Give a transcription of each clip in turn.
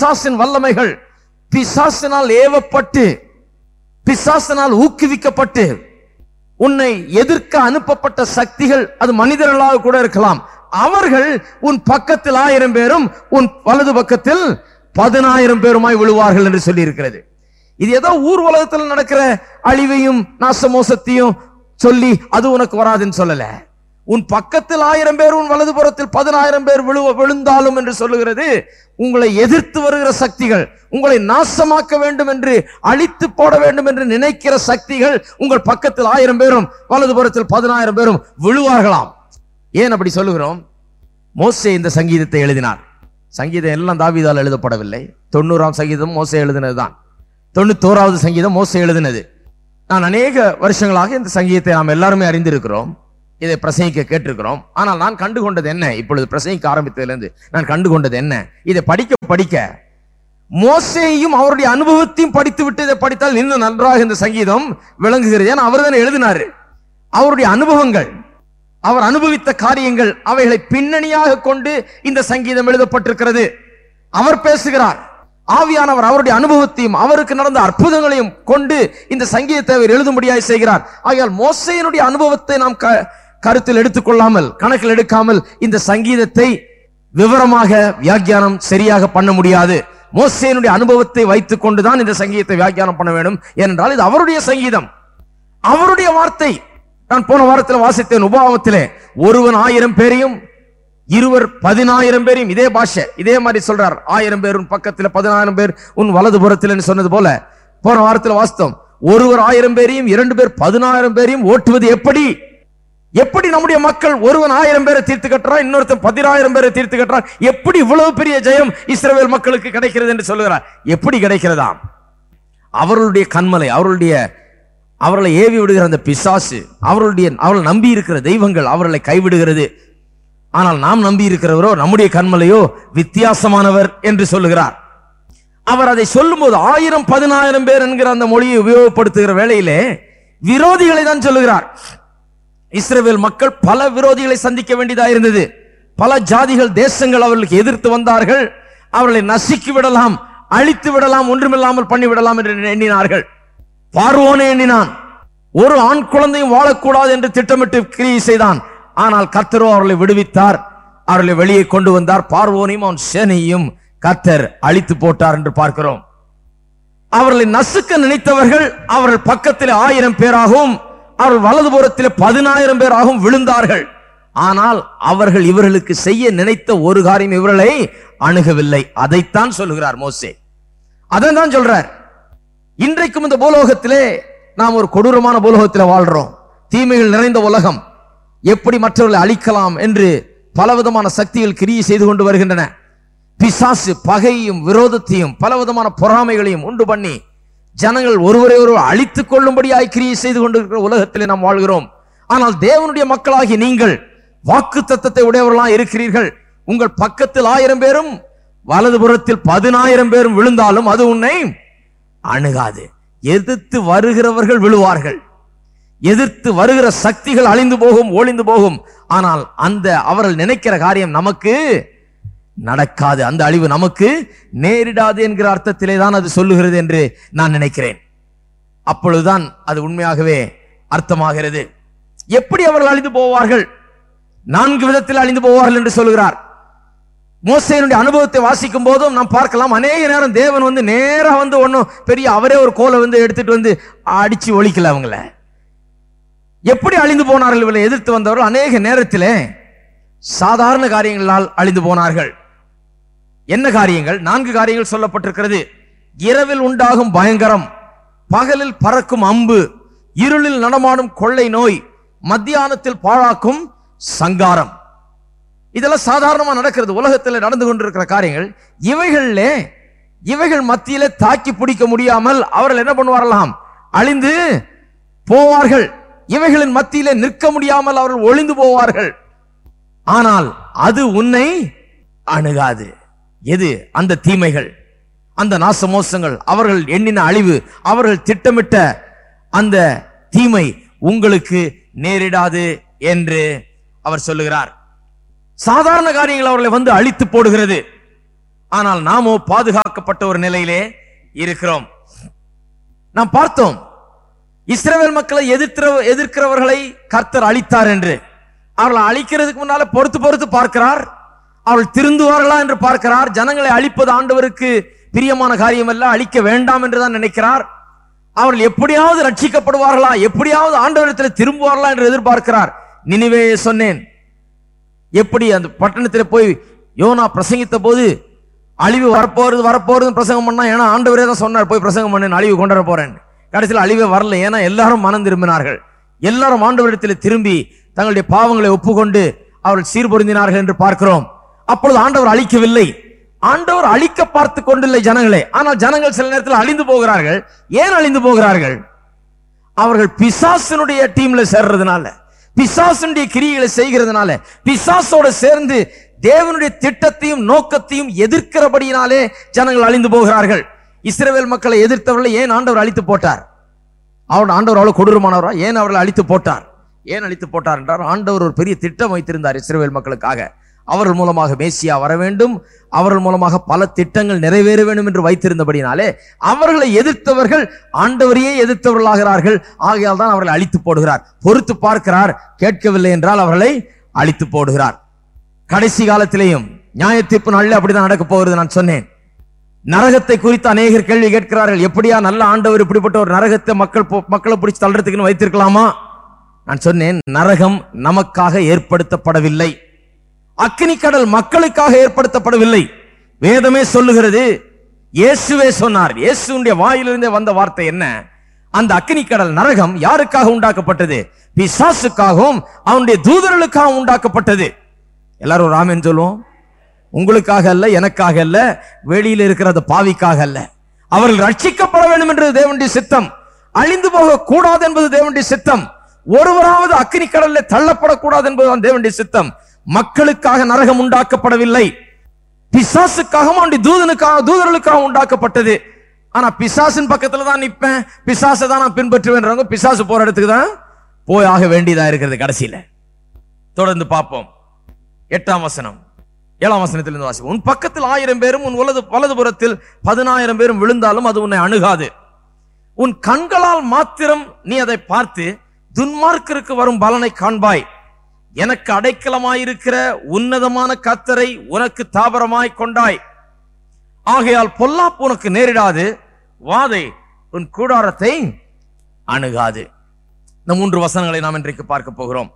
பிசாசின் வல்லமைகள் பிசாசினால் ஏவப்பட்டு பிசாசினால் ஊக்குவிக்கப்பட்டு உன்னை எதிர்க்க அனுப்பப்பட்ட சக்திகள் அது மனிதர்களாக கூட இருக்கலாம் அவர்கள் உன் பக்கத்தில் ஆயிரம் பேரும் உன் வலது பக்கத்தில் பதினாயிரம் பேருமாய் விழுவார்கள் என்று சொல்லி இருக்கிறது இது ஏதோ ஊர் உலகத்தில் நடக்கிற அழிவையும் நாசமோசத்தையும் சொல்லி அது உனக்கு வராதுன்னு சொல்லல உன் பக்கத்தில் ஆயிரம் பேர் உன் வலதுபுறத்தில் பதினாயிரம் பேர் விழுவ விழுந்தாலும் என்று சொல்லுகிறது உங்களை எதிர்த்து வருகிற சக்திகள் உங்களை நாசமாக்க வேண்டும் என்று அழித்து போட வேண்டும் என்று நினைக்கிற சக்திகள் உங்கள் பக்கத்தில் ஆயிரம் பேரும் வலதுபுறத்தில் பதினாயிரம் பேரும் விழுவார்களாம் ஏன் அப்படி சொல்லுகிறோம் மோசே இந்த சங்கீதத்தை எழுதினார் சங்கீதம் எல்லாம் தாவீதால் எழுதப்படவில்லை தொண்ணூறாம் சங்கீதம் மோசே எழுதினதுதான் தொண்ணூத்தோராவது சங்கீதம் மோசே எழுதினது நான் அநேக வருஷங்களாக இந்த சங்கீதத்தை நாம் எல்லாருமே அறிந்திருக்கிறோம் இதை பிரசங்கிக்க கேட்டிருக்கிறோம் ஆனால் நான் கண்டுகொண்டது என்ன இப்பொழுது பிரசங்கிக்க ஆரம்பித்ததிலிருந்து நான் கண்டுகொண்டது என்ன இதை படிக்க படிக்க மோசேயும் அவருடைய அனுபவத்தையும் படித்து விட்டு இதை படித்தால் இன்னும் நன்றாக இந்த சங்கீதம் விளங்குகிறது ஏன்னா அவர் தானே எழுதினாரு அவருடைய அனுபவங்கள் அவர் அனுபவித்த காரியங்கள் அவைகளை பின்னணியாக கொண்டு இந்த சங்கீதம் எழுதப்பட்டிருக்கிறது அவர் பேசுகிறார் ஆவியானவர் அவருடைய அனுபவத்தையும் அவருக்கு நடந்த அற்புதங்களையும் கொண்டு இந்த சங்கீதத்தை அவர் எழுதும்படியாய் செய்கிறார் ஆகையால் மோசையினுடைய அனுபவத்தை நாம் க- கருத்தில் எடுத்துக்கொள்ளாமல் கணக்கில் எடுக்காமல் இந்த சங்கீதத்தை விவரமாக வியாக்கியானம் சரியாக பண்ண முடியாது மோசேனுடைய அனுபவத்தை வைத்துக் கொண்டுதான் இந்த சங்கீதத்தை வியாக்கியானம் பண்ண வேண்டும் ஏனென்றால் இது அவருடைய சங்கீதம் அவருடைய வார்த்தை நான் போன வாரத்தில் வாசித்தேன் உபாவத்திலே ஒருவன் ஆயிரம் பேரையும் இருவர் பதினாயிரம் பேரையும் இதே பாஷை இதே மாதிரி சொல்றார் ஆயிரம் பேர் உன் பக்கத்துல பதினாயிரம் பேர் உன் வலது புறத்தில் சொன்னது போல போன வாரத்தில் வாசித்தோம் ஒருவர் ஆயிரம் பேரையும் இரண்டு பேர் பதினாயிரம் பேரையும் ஓட்டுவது எப்படி எப்படி நம்முடைய மக்கள் ஒருவன் ஆயிரம் பேரை தீர்த்து கட்டுறான் இன்னொருத்தன் பதினாயிரம் பேரை தீர்த்து கட்டுறான் எப்படி இவ்வளவு பெரிய ஜெயம் இஸ்ரவேல் மக்களுக்கு கிடைக்கிறது என்று சொல்லுகிறார் எப்படி கிடைக்கிறதாம் அவர்களுடைய கண்மலை அவர்களுடைய அவர்களை ஏவி விடுகிற அந்த பிசாசு அவர்களுடைய அவர்கள் நம்பி இருக்கிற தெய்வங்கள் அவர்களை கைவிடுகிறது ஆனால் நாம் நம்பி இருக்கிறவரோ நம்முடைய கண்மலையோ வித்தியாசமானவர் என்று சொல்லுகிறார் அவர் அதை சொல்லும்போது ஆயிரம் பதினாயிரம் பேர் என்கிற அந்த மொழியை உபயோகப்படுத்துகிற வேளையிலே விரோதிகளை தான் சொல்லுகிறார் இஸ்ரவேல் மக்கள் பல விரோதிகளை சந்திக்க வேண்டியதா இருந்தது பல ஜாதிகள் தேசங்கள் அவர்களுக்கு எதிர்த்து வந்தார்கள் அவர்களை நசுக்கி விடலாம் அழித்து விடலாம் ஒன்றுமில்லாமல் பண்ணி விடலாம் என்று எண்ணினார்கள் பார்வோனே எண்ணினான் ஒரு ஆண் குழந்தையும் வாழக்கூடாது என்று திட்டமிட்டு கிரியை செய்தான் ஆனால் கர்த்தரோ அவர்களை விடுவித்தார் அவர்களை வெளியே கொண்டு வந்தார் பார்வோனையும் அவன் சேனையும் கர்த்தர் அழித்து போட்டார் என்று பார்க்கிறோம் அவர்களை நசுக்க நினைத்தவர்கள் அவர்கள் பக்கத்தில் ஆயிரம் பேராகவும் அவர்கள் வலதுபுறத்தில் பதினாயிரம் பேராகவும் விழுந்தார்கள் ஆனால் அவர்கள் இவர்களுக்கு செய்ய நினைத்த ஒரு காரியம் இவர்களை அணுகவில்லை அதைத்தான் சொல்லுகிறார் மோசே அதான் தான் சொல்றார் இன்றைக்கும் இந்த பூலோகத்திலே நாம் ஒரு கொடூரமான பூலோகத்தில் வாழ்றோம் தீமைகள் நிறைந்த உலகம் எப்படி மற்றவர்களை அழிக்கலாம் என்று பலவிதமான சக்திகள் கிரியை செய்து கொண்டு வருகின்றன பிசாசு பகையும் விரோதத்தையும் பலவிதமான பொறாமைகளையும் உண்டு பண்ணி ஜனங்கள் ஒருவரை ஒருவர் அழித்துக் கொள்ளும்படியாய் கிரியை செய்து கொண்டிருக்கிற உலகத்திலே நாம் வாழ்கிறோம் ஆனால் தேவனுடைய மக்களாகி நீங்கள் வாக்கு தத்தத்தை உடையவர்களாக இருக்கிறீர்கள் உங்கள் பக்கத்தில் ஆயிரம் பேரும் வலதுபுறத்தில் பதினாயிரம் பேரும் விழுந்தாலும் அது உன்னை அணுகாது எதிர்த்து வருகிறவர்கள் விழுவார்கள் எதிர்த்து வருகிற சக்திகள் அழிந்து போகும் ஒளிந்து போகும் ஆனால் அந்த அவர்கள் நினைக்கிற காரியம் நமக்கு நடக்காது அந்த அழிவு நமக்கு நேரிடாது என்கிற அர்த்தத்திலே தான் அது சொல்லுகிறது என்று நான் நினைக்கிறேன் அப்பொழுதுதான் அது உண்மையாகவே அர்த்தமாகிறது எப்படி அவர்கள் அழிந்து போவார்கள் நான்கு விதத்தில் அழிந்து போவார்கள் என்று சொல்கிறார் மோசையினுடைய அனுபவத்தை வாசிக்கும் போதும் நாம் பார்க்கலாம் அநேக நேரம் தேவன் வந்து நேரா வந்து ஒன்றும் பெரிய அவரே ஒரு கோலை வந்து எடுத்துட்டு வந்து அடிச்சு ஒழிக்கல அவங்கள எப்படி அழிந்து போனார்கள் இவளை எதிர்த்து வந்தவர்கள் அநேக நேரத்திலே சாதாரண காரியங்களால் அழிந்து போனார்கள் என்ன காரியங்கள் நான்கு காரியங்கள் சொல்லப்பட்டிருக்கிறது இரவில் உண்டாகும் பயங்கரம் பகலில் பறக்கும் அம்பு இருளில் நடமாடும் கொள்ளை நோய் மத்தியானத்தில் பாழாக்கும் சங்காரம் இதெல்லாம் சாதாரணமா நடக்கிறது உலகத்தில் நடந்து கொண்டிருக்கிற காரியங்கள் இவைகளிலே இவைகள் மத்தியிலே தாக்கி பிடிக்க முடியாமல் அவர்கள் என்ன பண்ணுவார்களாம் அழிந்து போவார்கள் இவைகளின் மத்தியிலே நிற்க முடியாமல் அவர்கள் ஒளிந்து போவார்கள் ஆனால் அது உன்னை அணுகாது எது அந்த தீமைகள் அந்த நாசமோசங்கள் அவர்கள் எண்ணின அழிவு அவர்கள் திட்டமிட்ட அந்த தீமை உங்களுக்கு நேரிடாது என்று அவர் சொல்லுகிறார் சாதாரண காரியங்கள் அவர்களை வந்து அழித்து போடுகிறது ஆனால் நாமோ பாதுகாக்கப்பட்ட ஒரு நிலையிலே இருக்கிறோம் நாம் பார்த்தோம் இஸ்ரவேல் மக்களை எதிர்க்கிற எதிர்க்கிறவர்களை கர்த்தர் அழித்தார் என்று அவர்களை அழிக்கிறதுக்கு முன்னால பொறுத்து பொறுத்து பார்க்கிறார் அவர்கள் திருந்துவார்களா என்று பார்க்கிறார் ஜனங்களை அழிப்பது ஆண்டவருக்கு பிரியமான காரியம் அல்ல அழிக்க வேண்டாம் என்றுதான் நினைக்கிறார் அவர்கள் எப்படியாவது ரட்சிக்கப்படுவார்களா எப்படியாவது ஆண்டவரிடத்தில் திரும்புவார்களா என்று எதிர்பார்க்கிறார் நினைவே சொன்னேன் எப்படி அந்த பட்டணத்தில் போய் யோனா பிரசங்கித்த போது அழிவு வரப்போறது வரப்போறது பிரசங்கம் பண்ணா ஏன்னா ஆண்டவரே தான் சொன்னார் போய் பிரசங்கம் பண்ணு அழிவு கொண்டு வர போறேன் கடைசியில் அழிவே வரல ஏன்னா எல்லாரும் மனம் திரும்பினார்கள் எல்லாரும் ஆண்டவரிடத்தில் திரும்பி தங்களுடைய பாவங்களை ஒப்புக்கொண்டு அவர்கள் சீர்பொருந்தினார்கள் என்று பார்க்கிறோம் அப்பொழுது ஆண்டவர் அழிக்கவில்லை ஆண்டவர் அழிக்க பார்த்து கொண்டில்லை ஜனங்களே ஆனால் ஜனங்கள் சில நேரத்தில் அழிந்து போகிறார்கள் ஏன் அழிந்து போகிறார்கள் அவர்கள் பிசாசனுடைய டீம்ல சேர்றதுனால பிசாசனுடைய கிரியைகளை செய்கிறதுனால பிசாசோட சேர்ந்து தேவனுடைய திட்டத்தையும் நோக்கத்தையும் எதிர்க்கிறபடியினாலே ஜனங்கள் அழிந்து போகிறார்கள் இஸ்ரவேல் மக்களை எதிர்த்தவர்களை ஏன் ஆண்டவர் அழித்து போட்டார் அவரோட ஆண்டவர் அவ்வளவு கொடூரமானவரா ஏன் அவர்களை அழித்து போட்டார் ஏன் அழித்து போட்டார் என்றார் ஆண்டவர் ஒரு பெரிய திட்டம் வைத்திருந்தார் இஸ்ரவேல் மக்களுக்காக அவர்கள் மூலமாக மேசியா வர வேண்டும் அவர்கள் மூலமாக பல திட்டங்கள் நிறைவேற வேண்டும் என்று வைத்திருந்தபடினாலே அவர்களை எதிர்த்தவர்கள் ஆண்டவரையே எதிர்த்தவர்களாகிறார்கள் ஆகையால் தான் அவர்களை அழித்து போடுகிறார் பொறுத்து பார்க்கிறார் கேட்கவில்லை என்றால் அவர்களை அழித்து போடுகிறார் கடைசி காலத்திலேயும் நியாய தீர்ப்பு நாளில் அப்படிதான் நடக்க போகிறது நான் சொன்னேன் நரகத்தை குறித்து அநேகர் கேள்வி கேட்கிறார்கள் எப்படியா நல்ல ஆண்டவர் இப்படிப்பட்ட ஒரு நரகத்தை மக்கள் போ- மக்களை பிடிச்சு தள்ளுறதுக்குன்னு வைத்திருக்கலாமா நான் சொன்னேன் நரகம் நமக்காக ஏற்படுத்தப்படவில்லை அக்கினி கடல் மக்களுக்காக ஏற்படுத்தப்படவில்லை வேதமே சொல்லுகிறது இயேசுவே சொன்னார் இயேசுடைய வாயிலிருந்தே வந்த வார்த்தை என்ன அந்த அக்கினி கடல் நரகம் யாருக்காக உண்டாக்கப்பட்டது பிசாசுக்காகவும் அவனுடைய தூதர்களுக்காகவும் உண்டாக்கப்பட்டது எல்லாரும் ஒரு ஆமென் சொல்லுவோம் உங்களுக்காக அல்ல எனக்காக அல்ல வெளியில இருக்கிற அந்த பாவிக்காக அல்ல அவர்கள் ரட்சிக்கப்பட வேண்டும் என்று தேவனுடைய சித்தம் அழிந்து போக கூடாது என்பது தேவனுடைய சித்தம் ஒருவராவது அக்கினி கடல்ல தள்ளப்படக்கூடாது என்பதுதான் தேவனுடைய சித்தம் மக்களுக்காக நரகம் உண்டாக்கப்படவில்லை பிசாசுக்காகவும் அவனுடைய தூதனுக்காக தூதர்களுக்காக உண்டாக்கப்பட்டது ஆனா பிசாசின் பக்கத்துல தான் நிப்பேன் பிசாசை தான் நான் பின்பற்றுவேன்றவங்க பிசாசு போற இடத்துக்கு தான் போய் ஆக வேண்டியதா இருக்கிறது கடைசியில தொடர்ந்து பார்ப்போம் எட்டாம் வசனம் ஏழாம் வசனத்திலிருந்து வாசி உன் பக்கத்தில் ஆயிரம் பேரும் உன் வலது வலதுபுறத்தில் பதினாயிரம் பேரும் விழுந்தாலும் அது உன்னை அணுகாது உன் கண்களால் மாத்திரம் நீ அதை பார்த்து துன்மார்க்கருக்கு வரும் பலனை காண்பாய் எனக்கு அடைக்கலமாயிருக்கிற உன்னதமான கத்தரை உனக்கு தாபரமாய் கொண்டாய் ஆகையால் பொல்லாப்பு உனக்கு நேரிடாது வாதை உன் கூடாரத்தை அணுகாது இந்த மூன்று வசனங்களை நாம் இன்றைக்கு பார்க்க போகிறோம்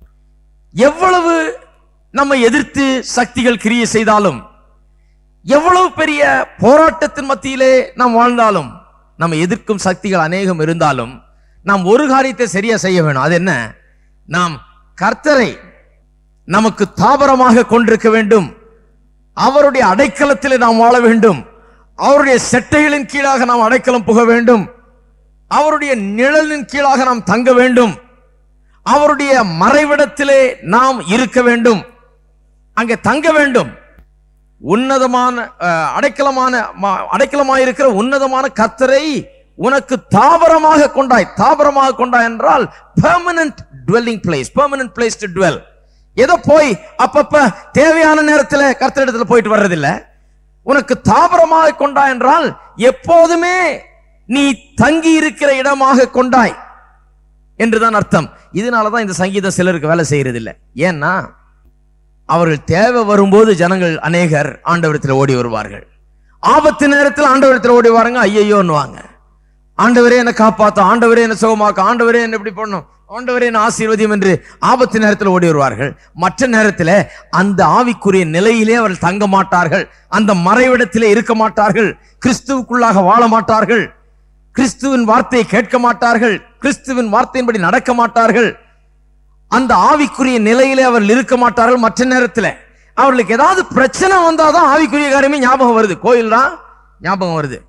எவ்வளவு நம்மை எதிர்த்து சக்திகள் கிரியை செய்தாலும் எவ்வளவு பெரிய போராட்டத்தின் மத்தியிலே நாம் வாழ்ந்தாலும் நம்ம எதிர்க்கும் சக்திகள் அநேகம் இருந்தாலும் நாம் ஒரு காரியத்தை சரியா செய்ய வேணும் அது என்ன நாம் கர்த்தரை நமக்கு தாபரமாக கொண்டிருக்க வேண்டும் அவருடைய அடைக்கலத்தில் நாம் வாழ வேண்டும் அவருடைய செட்டைகளின் கீழாக நாம் அடைக்கலம் புக வேண்டும் அவருடைய நிழலின் கீழாக நாம் தங்க வேண்டும் அவருடைய மறைவிடத்திலே நாம் இருக்க வேண்டும் அங்கே தங்க வேண்டும் உன்னதமான அஹ், அடைக்கலமான ம- அடைக்கலமாயிருக்கிற உன்னதமான கர்த்தரை உனக்கு தாபரமாக கொண்டாய் தாபரமாக கொண்டாய் என்றால் permanent dwelling place permanent place to dwell ஏதோ போய் அப்பப்ப தேவையான நேரத்துல கர்த்தரிடத்துல போயிட்டு வர்றதில்ல உனக்கு தாபரமாக கொண்டாய் என்றால் எப்போதுமே நீ தங்கி இருக்கிற இடமாக கொண்டாய் என்றுதான் அர்த்தம் இதனாலதான் இந்த சங்கீதம் சிலருக்கு வேலை செய்யறது இல்ல ஏன்னா அவர்கள் தேவை வரும்போது ஜனங்கள் அநேகர் ஆண்டவரத்தில் ஓடி வருவார்கள் ஆபத்து நேரத்தில் ஆண்டவரத்தில் ஓடி வராங்க ஐயையோன்னுவாங்க ஆண்டவரே என்னை காப்பாத்த ஆண்டவரே என்ன சுகமாக்க ஆண்டவரே என்ன இப்படி பண்ணும் ஆண்டவரே என்ன ஆசீர்வதியும் என்று ஆபத்து நேரத்தில் ஓடி வருவார்கள் மற்ற நேரத்தில் அந்த ஆவிக்குரிய நிலையிலே அவர்கள் தங்க மாட்டார்கள் அந்த மறைவிடத்திலே இருக்க மாட்டார்கள் கிறிஸ்துவுக்குள்ளாக வாழ மாட்டார்கள் கிறிஸ்துவின் வார்த்தையை கேட்க மாட்டார்கள் கிறிஸ்துவின் வார்த்தையின்படி நடக்க மாட்டார்கள் அந்த ஆவிக்குரிய நிலையிலே அவர்கள் இருக்க மாட்டார்கள் மற்ற நேரத்தில் அவர்களுக்கு ஏதாவது பிரச்சனை வந்தாதான் ஆவிக்குரிய காரியமே ஞாபகம் வருது கோயில் தான் ஞாபகம் வருது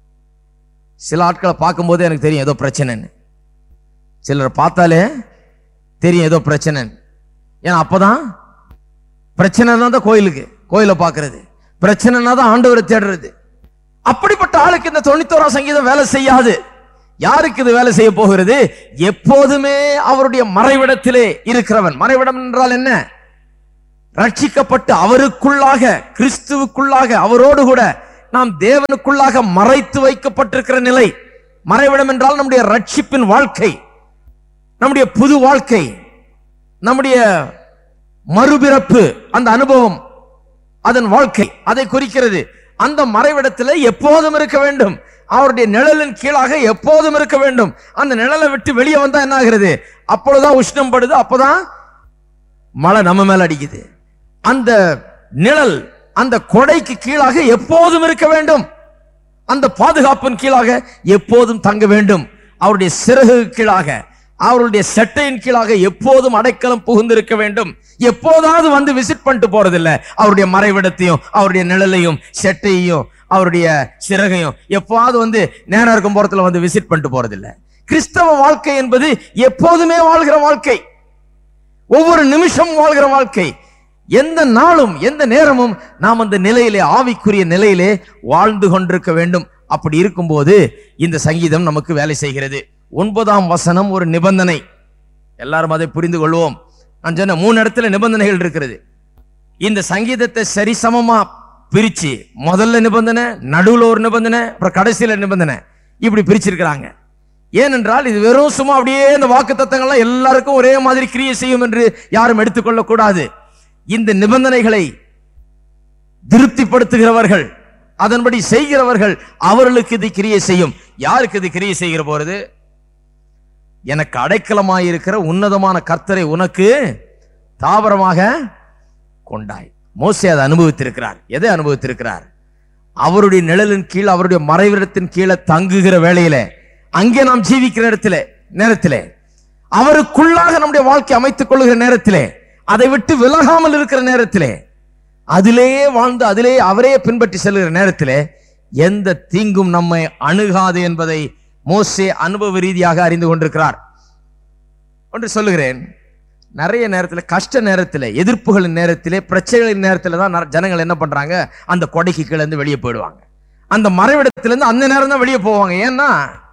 சில ஆட்களை பார்க்கும்போது எனக்கு தெரியும் ஏதோ பிரச்சனைன்னு சிலரை பார்த்தாலே தெரியும் ஏதோ பிரச்சனைன்னு ஏன்னா அப்பதான் பிரச்சனை தான் கோயிலுக்கு கோயிலை பார்க்கிறது பிரச்சனைனா தான் ஆண்டவரை தேடுறது அப்படிப்பட்ட ஆளுக்கு இந்த தொண்ணூத்தோராம் சங்கீதம் வேலை செய்யாது யாருக்கு இது வேலை செய்ய போகிறது எப்போதுமே அவருடைய மறைவிடத்திலே இருக்கிறவன் மறைவிடம் என்றால் என்ன ரட்சிக்கப்பட்டு அவருக்குள்ளாக கிறிஸ்துவுக்குள்ளாக அவரோடு கூட நாம் தேவனுக்குள்ளாக மறைத்து வைக்கப்பட்டிருக்கிற நிலை மறைவிடம் என்றால் நம்முடைய ரட்சிப்பின் வாழ்க்கை நம்முடைய புது வாழ்க்கை நம்முடைய மறுபிறப்பு அந்த அனுபவம் அதன் வாழ்க்கை அதை குறிக்கிறது அந்த மறைவிடத்தில் எப்போதும் இருக்க வேண்டும் அவருடைய நிழலின் கீழாக எப்போதும் இருக்க வேண்டும் அந்த நிழலை விட்டு வெளியே வந்தா என்ன ஆகிறது அப்பொழுதுதான் உஷ்ணம் படுது அப்பதான் மழை நம்ம மேல அடிக்குது அந்த நிழல் அந்த கொடைக்கு கீழாக எப்போதும் இருக்க வேண்டும் அந்த பாதுகாப்பின் கீழாக எப்போதும் தங்க வேண்டும் அவருடைய சிறகு கீழாக அவருடைய செட்டையின் கீழாக எப்போதும் அடைக்கலம் புகுந்திருக்க வேண்டும் எப்போதாவது வந்து விசிட் பண்ணிட்டு போறதில்ல அவருடைய மறைவிடத்தையும் அவருடைய நிழலையும் செட்டையையும் அவருடைய சிறகையும் எப்போது வந்து நேரம் இருக்கும் போறதுல வந்து விசிட் பண்ணிட்டு போறதில்ல கிறிஸ்தவ வாழ்க்கை என்பது எப்போதுமே வாழ்கிற வாழ்க்கை ஒவ்வொரு நிமிஷம் வாழ்கிற வாழ்க்கை எந்த நாளும் எந்த நேரமும் நாம் அந்த நிலையிலே ஆவிக்குரிய நிலையிலே வாழ்ந்து கொண்டிருக்க வேண்டும் அப்படி இருக்கும்போது இந்த சங்கீதம் நமக்கு வேலை செய்கிறது ஒன்பதாம் வசனம் ஒரு நிபந்தனை எல்லாரும் அதை புரிந்து கொள்வோம் நான் சொன்ன மூணு இடத்துல நிபந்தனைகள் இருக்கிறது இந்த சங்கீதத்தை சரிசமமா பிரிச்சு முதல்ல நிபந்தனை நடுவுல ஒரு நிபந்தனை அப்புறம் கடைசியில நிபந்தனை இப்படி பிரிச்சிருக்கிறாங்க ஏனென்றால் இது வெறும் சும்மா அப்படியே இந்த வாக்கு தத்தங்கள்லாம் எல்லாருக்கும் ஒரே மாதிரி கிரியை செய்யும் என்று யாரும் எடுத்துக்கொள்ள கூடாது இந்த நிபந்தனைகளை திருப்திப்படுத்துகிறவர்கள் அதன்படி செய்கிறவர்கள் அவர்களுக்கு இது கிரியை செய்யும் யாருக்கு இது கிரியை செய்கிற போறது எனக்கு அடைக்கலமாயிருக்கிற உன்னதமான கர்த்தரை உனக்கு தாவரமாக கொண்டாய் மோசே அதை அனுபவித்திருக்கிறார் எதை அனுபவித்திருக்கிறார் அவருடைய நிழலின் கீழ் அவருடைய மறைவிடத்தின் கீழே தங்குகிற வேளையில அங்கே நாம் ஜீவிக்கிற இடத்திலே நேரத்திலே அவருக்குள்ளாக நம்முடைய வாழ்க்கை அமைத்துக் கொள்ளுகிற நேரத்திலே அதை விட்டு விலகாமல் இருக்கிற நேரத்திலே அதிலேயே வாழ்ந்து அதிலே அவரே பின்பற்றி செல்கிற நேரத்திலே எந்த தீங்கும் நம்மை அணுகாது என்பதை மோசே அனுபவ ரீதியாக அறிந்து கொண்டிருக்கிறார் ஒன்று சொல்லுகிறேன் நிறைய நேரத்தில் கஷ்ட நேரத்தில் எதிர்ப்புகளின் நேரத்திலே பிரச்சனைகளின் நேரத்தில் தான் நர- ஜனங்கள் என்ன பண்றாங்க அந்த கொடைக்கு கீழே இருந்து வெளியே போயிடுவாங்க அந்த மறைவிடத்திலிருந்து அந்த நேரம் தான் வெளியே போவாங்க ஏன்னா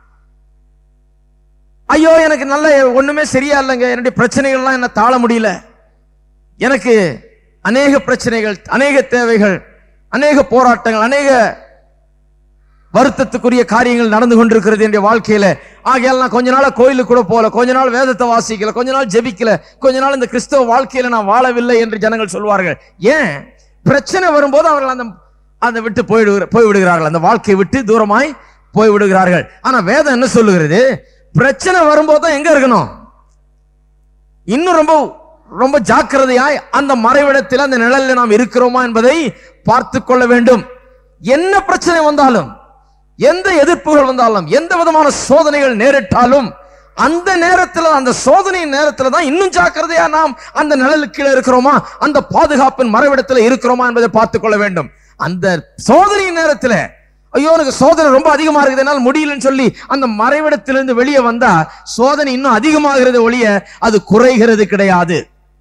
ஐயோ எனக்கு நல்ல ஒண்ணுமே சரியா இல்லைங்க என்னுடைய பிரச்சனைகள்லாம் என்ன தாழ முடியல எனக்கு அநேக பிரச்சனைகள் அநேக தேவைகள் அநேக போராட்டங்கள் அநேக வருத்தத்துக்குரிய காரியங்கள் நடந்து கொண்டிருக்கிறது என்னுடைய வாழ்க்கையில ஆகையால் நான் கொஞ்ச நாளா கோயிலுக்கு கூட போல கொஞ்ச நாள் வேதத்தை வாசிக்கல கொஞ்ச நாள் ஜெபிக்கல கொஞ்ச நாள் இந்த கிறிஸ்தவ வாழ்க்கையில நான் வாழவில்லை என்று ஜனங்கள் சொல்வார்கள் ஏன் பிரச்சனை வரும்போது அவர்கள் அந்த அதை விட்டு போய்விடுகிற போய் விடுகிறார்கள் அந்த வாழ்க்கையை விட்டு தூரமாய் போய் விடுகிறார்கள் ஆனா வேதம் என்ன சொல்லுகிறது பிரச்சனை வரும்போது தான் எங்க இருக்கணும் இன்னும் ரொம்ப ரொம்ப ஜாக்கிரதையாய் அந்த மறைவிடத்தில் அந்த நிழலில் நாம் இருக்கிறோமா என்பதை பார்த்து கொள்ள வேண்டும் என்ன பிரச்சனை வந்தாலும் எந்த எதிர்ப்புகள் வந்தாலும் எந்த விதமான சோதனைகள் நேரிட்டாலும் அந்த நேரத்தில் அந்த சோதனையின் நேரத்தில் தான் இன்னும் ஜாக்கிரதையா நாம் அந்த நிழலுக்கு கீழே இருக்கிறோமா அந்த பாதுகாப்பின் மறைவிடத்தில் இருக்கிறோமா என்பதை பார்த்துக் கொள்ள வேண்டும் அந்த சோதனையின் நேரத்தில் ஐயோ எனக்கு சோதனை ரொம்ப அதிகமா இருக்குது என்னால் முடியலன்னு சொல்லி அந்த மறைவிடத்திலிருந்து வெளியே வந்தா சோதனை இன்னும் அதிகமாகிறது ஒழிய அது குறைகிறது கிடையாது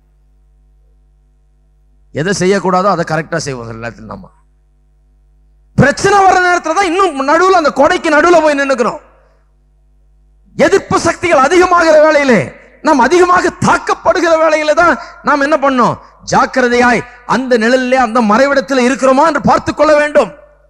எதை செய்யக்கூடாதோ அதை கரெக்டா செய்வோம் சில நேரத்தில் நம்ம பிரச்சனை வர நேரத்துல தான் இன்னும் நடுவுல அந்த கொடைக்கு நடுவுல போய் நின்னுக்கிறோம் எதிர்ப்பு சக்திகள் அதிகமாகிற வேளையிலே நாம் அதிகமாக தாக்கப்படுகிற வேளையில தான் நாம் என்ன பண்ணோம் ஜாக்கிரதையாய் அந்த நிழலிலே அந்த மறைவிடத்தில் இருக்கிறோமா என்று பார்த்துக் கொள்ள வேண்டும்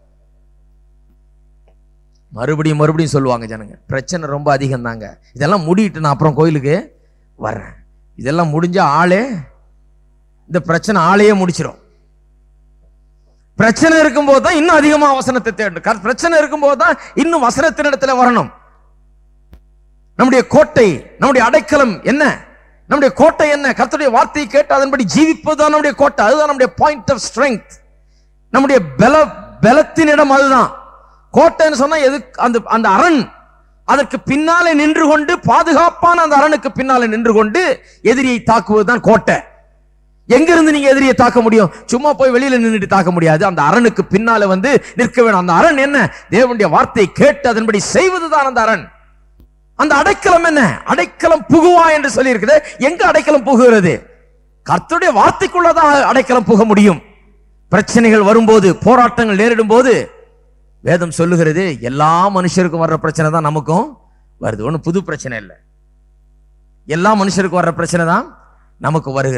மறுபடியும் மறுபடியும் சொல்லுவாங்க ஜனங்க பிரச்சனை ரொம்ப அதிகம் தாங்க இதெல்லாம் முடியிட்டு நான் அப்புறம் கோயிலுக்கு வர்றேன் இதெல்லாம் முடிஞ்ச ஆளே இந்த பிரச்சனை ஆளையே முடிச்சிடும் பிரச்சனை இருக்கும்போது தான் இன்னும் அதிகமா வசனத்தை தேடணும் கர்- பிரச்சனை இருக்கும்போது தான் இன்னும் வசனத்தின் இடத்துல வரணும் நம்முடைய கோட்டை நம்முடைய அடைக்கலம் என்ன நம்முடைய கோட்டை என்ன கர்த்தருடைய வார்த்தையை கேட்டு அதன்படி ஜீவிப்பது தான் நம்முடைய கோட்டை அதுதான் நம்முடைய பாயிண்ட் ஆஃப் ஸ்ட்ரெங்க் நம்முடைய பல பலத்தின் இடம் அதுதான் கோட்டைன்னு சொன்னா எது அந்த அந்த அரண் அதற்கு பின்னாலே நின்று கொண்டு பாதுகாப்பான அந்த அரணுக்கு பின்னாலே நின்று கொண்டு எதிரியை தாக்குவதுதான் கோட்டை எங்கிருந்து நீங்க எதிரியை தாக்க முடியும் சும்மா போய் வெளியில நின்னுட்டு தாக்க முடியாது அந்த அரணுக்கு பின்னால வந்து நிற்க வேணும் அந்த அரண் என்ன தேவனுடைய வார்த்தையை கேட்டு அதன்படி செய்வதுதான் அந்த அரண் அந்த அடைக்கலம் என்ன அடைக்கலம் புகுவா என்று சொல்லி இருக்குது எங்க அடைக்கலம் புகுகிறது கர்த்தருடைய வார்த்தைக்குள்ளதான் அடைக்கலம் புக முடியும் பிரச்சனைகள் வரும்போது போராட்டங்கள் நேரிடும் போது வேதம் சொல்லுகிறது எல்லா மனுஷருக்கும் வர்ற பிரச்சனை தான் நமக்கும் வருது ஒன்றும் புது பிரச்சனை இல்லை எல்லா மனுஷருக்கும் வர்ற பிரச்சனை தான் நமக்கு வருகிறது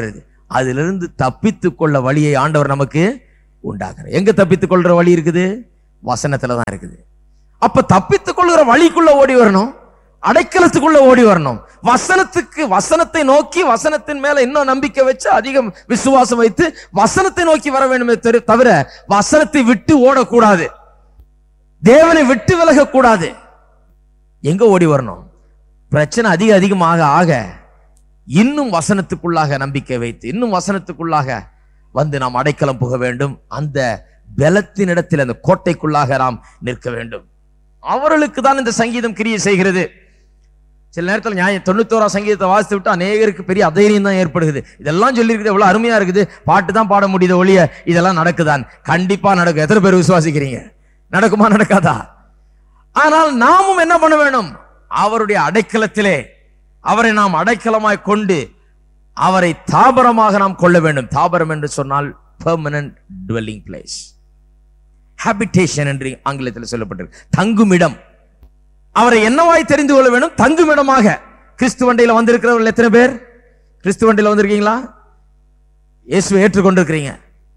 அதிலிருந்து தப்பித்துக் கொள்ள வழியை ஆண்டவர் நமக்கு உண்டாக்குறார் எங்க தப்பித்துக் கொள்ற வழி இருக்குது வசனத்துல தான் இருக்குது அப்ப தப்பித்துக் கொள்கிற வழிக்குள்ள ஓடி வரணும் அடைக்கலத்துக்குள்ள ஓடி வரணும் வசனத்துக்கு வசனத்தை நோக்கி வசனத்தின் மேல இன்னும் நம்பிக்கை வச்சு அதிகம் விசுவாசம் வைத்து வசனத்தை நோக்கி வர வேண்டுமே தெரி- தவிர வசனத்தை விட்டு ஓடக்கூடாது தேவனை விட்டு விலகக்கூடாது எங்க ஓடி வரணும் பிரச்சனை அதிக அதிகமாக ஆக இன்னும் வசனத்துக்குள்ளாக நம்பிக்கை வைத்து இன்னும் வசனத்துக்குள்ளாக வந்து நாம் அடைக்கலம் புக வேண்டும் அந்த பலத்தின் இடத்தில் அந்த கோட்டைக்குள்ளாக நாம் நிற்க வேண்டும் அவர்களுக்கு தான் இந்த சங்கீதம் கிரியை செய்கிறது சில நேரத்தில் நியாயம் தொண்ணூத்தோரா சங்கீதத்தை வாசித்து விட்டு அநேகருக்கு பெரிய அதைரியம் தான் ஏற்படுகிறது இதெல்லாம் சொல்லியிருக்குது எவ்வளவு அருமையா இருக்குது பாட்டு தான் பாட முடியுது ஒழிய இதெல்லாம் நடக்குதான் கண்டிப்பா நடக்கும் எத்தனை பேர் விசுவாசிக்கிறீங்க நடக்குமா நடக்காதா ஆனால் நாமும் என்ன பண்ண வேணும் அவருடைய அடைக்கலத்திலே அவரை நாம் அடைக்கலமாய் கொண்டு அவரை தாபரமாக நாம் கொள்ள வேண்டும் தாபரம் என்று சொன்னால் பெர்மனன்ட் dwelling பிளேஸ் ஹாபிடேஷன் என்று ஆங்கிலத்தில் சொல்லப்பட்டிருக்கு தங்குமிடம் அவரை என்னவாய் தெரிந்து கொள்ள வேண்டும் தங்குமிடமாக கிறிஸ்து வண்டியில வந்திருக்கிறவர்கள் எத்தனை பேர் கிறிஸ்து வண்டியில வந்திருக்கீங்களா இயேசுவை ஏற்றுக்கொண்டிருக்கிறீங்க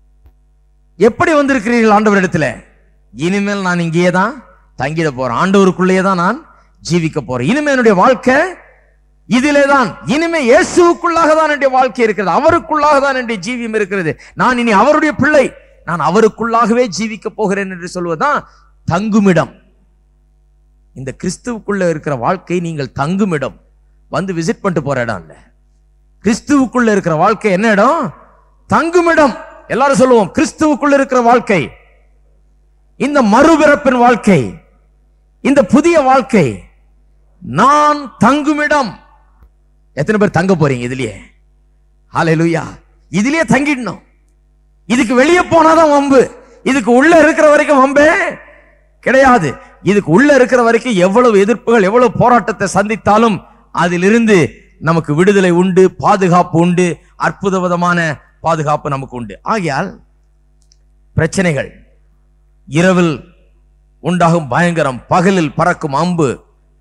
எப்படி வந்திருக்கிறீர்கள் ஆண்டவரிடத்துல இனிமேல் நான் இங்கேயே தான் தங்கிட போறேன் ஆண்டவருக்குள்ளேயே தான் நான் ஜீவிக்க போறேன் இனிமே என்னுடைய வாழ்க்கை இதிலே தான் இனிமே இயேசுவுக்குள்ளாக தான் என்னுடைய வாழ்க்கை இருக்கிறது அவருக்குள்ளாக தான் என்னுடைய ஜீவியம் இருக்கிறது நான் இனி அவருடைய பிள்ளை நான் அவருக்குள்ளாகவே ஜீவிக்க போகிறேன் என்று சொல்வதுதான் தங்குமிடம் இந்த கிறிஸ்துவுக்குள்ள இருக்கிற வாழ்க்கை நீங்கள் தங்குமிடம் வந்து விசிட் பண்ணிட்டு போற இடம் இல்ல கிறிஸ்துவுக்குள்ள இருக்கிற வாழ்க்கை என்ன இடம் தங்குமிடம் எல்லாரும் சொல்லுவோம் கிறிஸ்துவுக்குள்ள இருக்கிற வாழ்க்கை இந்த மறுபிறப்பின் வாழ்க்கை இந்த புதிய வாழ்க்கை நான் தங்குமிடம் எத்தனை பேர் தங்க போறீங்க இதுலயே ஹalleluya இதுலயே தங்கிடணும் இதுக்கு வெளியே போனாதான் வம்பு இதுக்கு உள்ள இருக்கிற வரைக்கும் வம்பே கிடையாது இதுக்கு உள்ள இருக்கிற வரைக்கும் எவ்வளவு எதிர்ப்புகள் எவ்வளவு போராட்டத்தை சந்தித்தாலும் அதிலிருந்து நமக்கு விடுதலை உண்டு பாதுகாப்பு உண்டு அற்புத விதமான பாதுகாப்பு நமக்கு உண்டு ஆகையால் பிரச்சனைகள் இரவில் உண்டாகும் பயங்கரம் பகலில் பறக்கும் அம்பு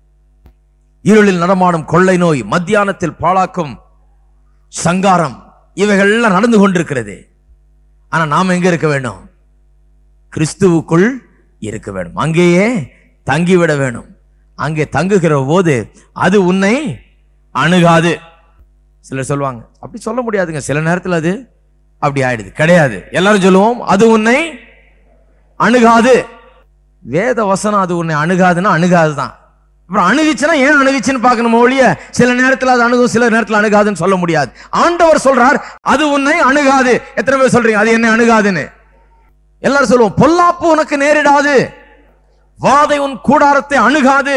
இருளில் நடமாடும் கொள்ளை நோய் மத்தியானத்தில் பாழாக்கும் சங்காரம் இவைகள் எல்லாம் நடந்து கொண்டிருக்கிறது ஆனா நாம் எங்க இருக்க வேண்டும் கிறிஸ்துவுக்குள் இருக்க வேண்டும் அங்கேயே தங்கிவிட வேணும் அங்கே தங்குகிற போது அது உன்னை அணுகாது சிலர் சொல்லுவாங்க அப்படி சொல்ல முடியாதுங்க சில நேரத்தில் அது அப்படி ஆயிடுது கிடையாது எல்லாரும் சொல்லுவோம் அது உன்னை அணுகாது வேத வசனம் அது உன்னை அணுகாதுன்னா அணுகாதுதான் அப்புறம் அணுகிச்சுன்னா ஏன் அணுகிச்சுன்னு பார்க்கணும் ஒழிய சில நேரத்தில் அது அணுகும் சில நேரத்தில் அணுகாதுன்னு சொல்ல முடியாது ஆண்டவர் சொல்றார் அது உன்னை அணுகாது எத்தனை பேர் சொல்றீங்க அது என்னை அணுகாதுன்னு எல்லாரும் சொல்லுவோம் பொல்லாப்பு உனக்கு நேரிடாது வாதை உன் கூடாரத்தை அணுகாது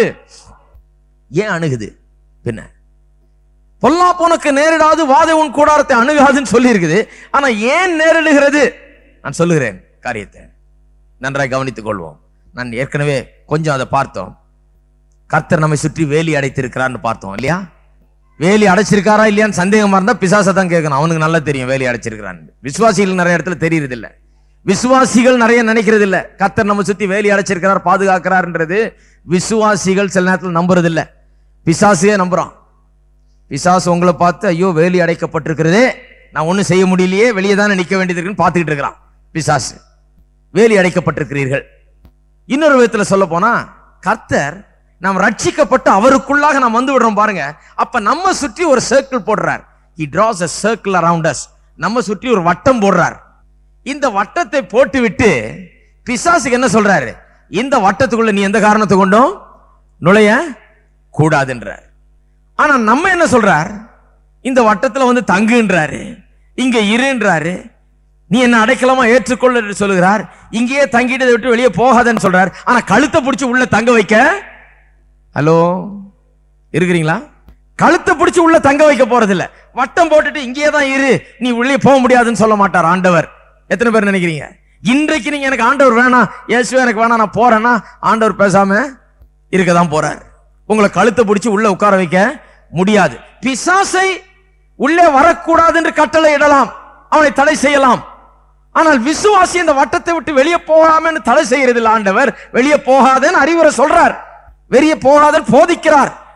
ஏன் அணுகுது பின்ன பொல்லாப்பு உனக்கு நேரிடாது வாதை உன் கூடாரத்தை அணுகாதுன்னு சொல்லி இருக்குது ஆனா ஏன் நேரிடுகிறது நான் சொல்லுகிறேன் காரியத்தை நன்றாய் கவனித்துக் கொள்வோம் நான் ஏற்கனவே கொஞ்சம் அதை பார்த்தோம் கர்த்தர் நம்மை சுற்றி வேலி அடைத்திருக்கிறான்னு பார்த்தோம் இல்லையா வேலி அடைச்சிருக்காரா இல்லையான்னு சந்தேகமா இருந்தா பிசாசை தான் கேட்கணும் அவனுக்கு நல்லா தெரியும் வேலி அடைச்சிருக்கிறான்னு விசுவாசிகள் நிறைய இடத்துல தெரியுறது இல்ல விசுவாசிகள் நிறைய நினைக்கிறது இல்ல கர்த்தர் நம்ம சுத்தி வேலி அடைச்சிருக்கிறார் பாதுகாக்கிறார்ன்றது விசுவாசிகள் சில நேரத்தில் நம்புறது இல்ல பிசாசியே நம்புறான் பிசாசு உங்களை பார்த்து ஐயோ வேலி அடைக்கப்பட்டிருக்கிறதே நான் ஒண்ணும் செய்ய முடியலையே வெளியே தானே நிக்க வேண்டியது இருக்குன்னு பார்த்துக்கிட்டு இருக்கிறான் பிசாசு வேலி அடைக்கப்பட்டிருக்கிறீர்கள் இன்னொரு விதத்துல சொல்ல போனா கர்த்தர் நாம் ரட்சிக்கப்பட்டு அவருக்குள்ளாக நாம் வந்து விடுறோம் பாருங்க அப்ப நம்ம சுற்றி ஒரு சர்க்கிள் போடுறார் he draws a circle around us நம்ம சுற்றி ஒரு வட்டம் போடுறார் இந்த வட்டத்தை போட்டு விட்டு பிசாசுக்கு என்ன சொல்றாரு இந்த வட்டத்துக்குள்ள நீ எந்த காரணத்தை கொண்டும் நுழைய கூடாதுன்றார் ஆனா நம்ம என்ன சொல்றார் இந்த வட்டத்துல வந்து தங்குன்றாரு இங்க இருன்றாரு நீ என்ன அடைக்கலமா ஏற்றுக்கொள்ள என்று சொல்லுகிறார் இங்கேயே தங்கிட்டதை விட்டு வெளியே போகாதன்னு சொல்றார் ஆனா கழுத்தை பிடிச்சு உள்ள தங்க வைக்க ஹலோ இருக்கிறீங்களா கழுத்தை பிடிச்சு உள்ள தங்க வைக்க போறது இல்ல வட்டம் போட்டுட்டு இங்கேயே தான் இரு நீ உள்ளே போக முடியாதுன்னு சொல்ல மாட்டார் ஆண்டவர் எத்தனை பேர் நினைக்கிறீங்க இன்றைக்கு நீங்க எனக்கு ஆண்டவர் வேணாம் இயேசுவே எனக்கு வேணாம் நான் போறேன்னா ஆண்டவர் பேசாம இருக்க தான் போறார் உங்களை கழுத்தை பிடிச்சு உள்ள உட்கார வைக்க முடியாது பிசாசை உள்ளே வரக்கூடாது என்று கட்டளை இடலாம் அவனை தடை செய்யலாம் ஆனால் விசுவாசி இந்த வட்டத்தை விட்டு வெளியே போகாமன்னு தடை செய்யறது இல்ல ஆண்டவர் வெளியே போகாதன்னு அறிவுரை சொல்றார் வெளியே போகாதன்னு போதிக்கிறார்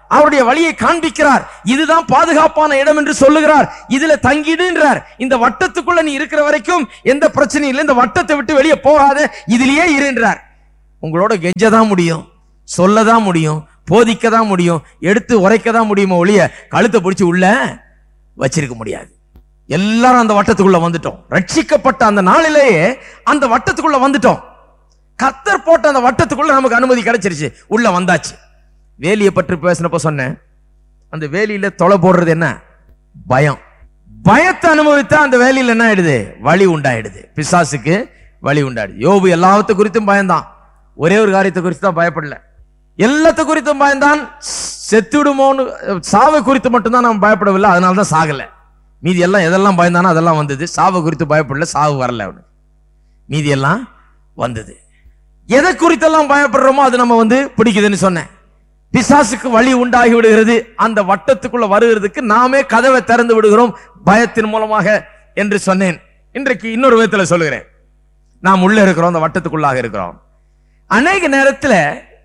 அவருடைய வழியை காண்பிக்கிறார் இதுதான் பாதுகாப்பான இடம் என்று சொல்லுகிறார் இதுல தங்கிடுன்றார் இந்த வட்டத்துக்குள்ள நீ இருக்கிற வரைக்கும் எந்த பிரச்சனையும் இல்லை இந்த வட்டத்தை விட்டு வெளியே போகாத இதுலயே இருன்றார் உங்களோட கெஞ்ச தான் முடியும் சொல்ல தான் முடியும் போதிக்க தான் முடியும் எடுத்து உரைக்க தான் முடியுமோ ஒழிய கழுத்தை பிடிச்சி உள்ள வச்சிருக்க முடியாது எல்லாரும் அந்த வட்டத்துக்குள்ள வந்துட்டோம் ரட்சிக்கப்பட்ட அந்த நாளிலேயே அந்த வட்டத்துக்குள்ள வந்துட்டோம் கத்தர் போட்ட அந்த வட்டத்துக்குள்ள நமக்கு அனுமதி கிடைச்சிருச்சு உள்ள வந்தாச்சு வேலியை பற்றி பேசினப்ப சொன்னேன் அந்த வேலியில தொலை போடுறது என்ன பயம் பயத்தை அனுபவித்தா அந்த வேலியில என்ன ஆயிடுது வழி உண்டாயிடுது பிசாசுக்கு வழி உண்டாயிடுது யோபு எல்லாத்த குறித்தும் பயந்தான் ஒரே ஒரு காரியத்தை குறித்து தான் பயப்படல எல்லாத்த குறித்தும் பயந்தான் செத்துடுமோன்னு சாவை குறித்து மட்டும்தான் நம்ம பயப்படவில்லை அதனால தான் சாகல மீதி எல்லாம் எதெல்லாம் பயந்தானோ அதெல்லாம் வந்தது சாவை குறித்து பயப்படல சாவு வரல அவனுக்கு மீதி எல்லாம் வந்தது எதை குறித்தெல்லாம் பயப்படுறோமோ அது நம்ம வந்து பிடிக்குதுன்னு சொன்னேன் பிசாசுக்கு வழி உண்டாகி விடுகிறது அந்த வட்டத்துக்குள்ள வருகிறதுக்கு நாமே கதவை திறந்து விடுகிறோம் பயத்தின் மூலமாக என்று சொன்னேன் இன்றைக்கு இன்னொரு விதத்துல சொல்லுகிறேன் நாம் உள்ள இருக்கிறோம் அந்த வட்டத்துக்குள்ளாக இருக்கிறோம் அநேக நேரத்துல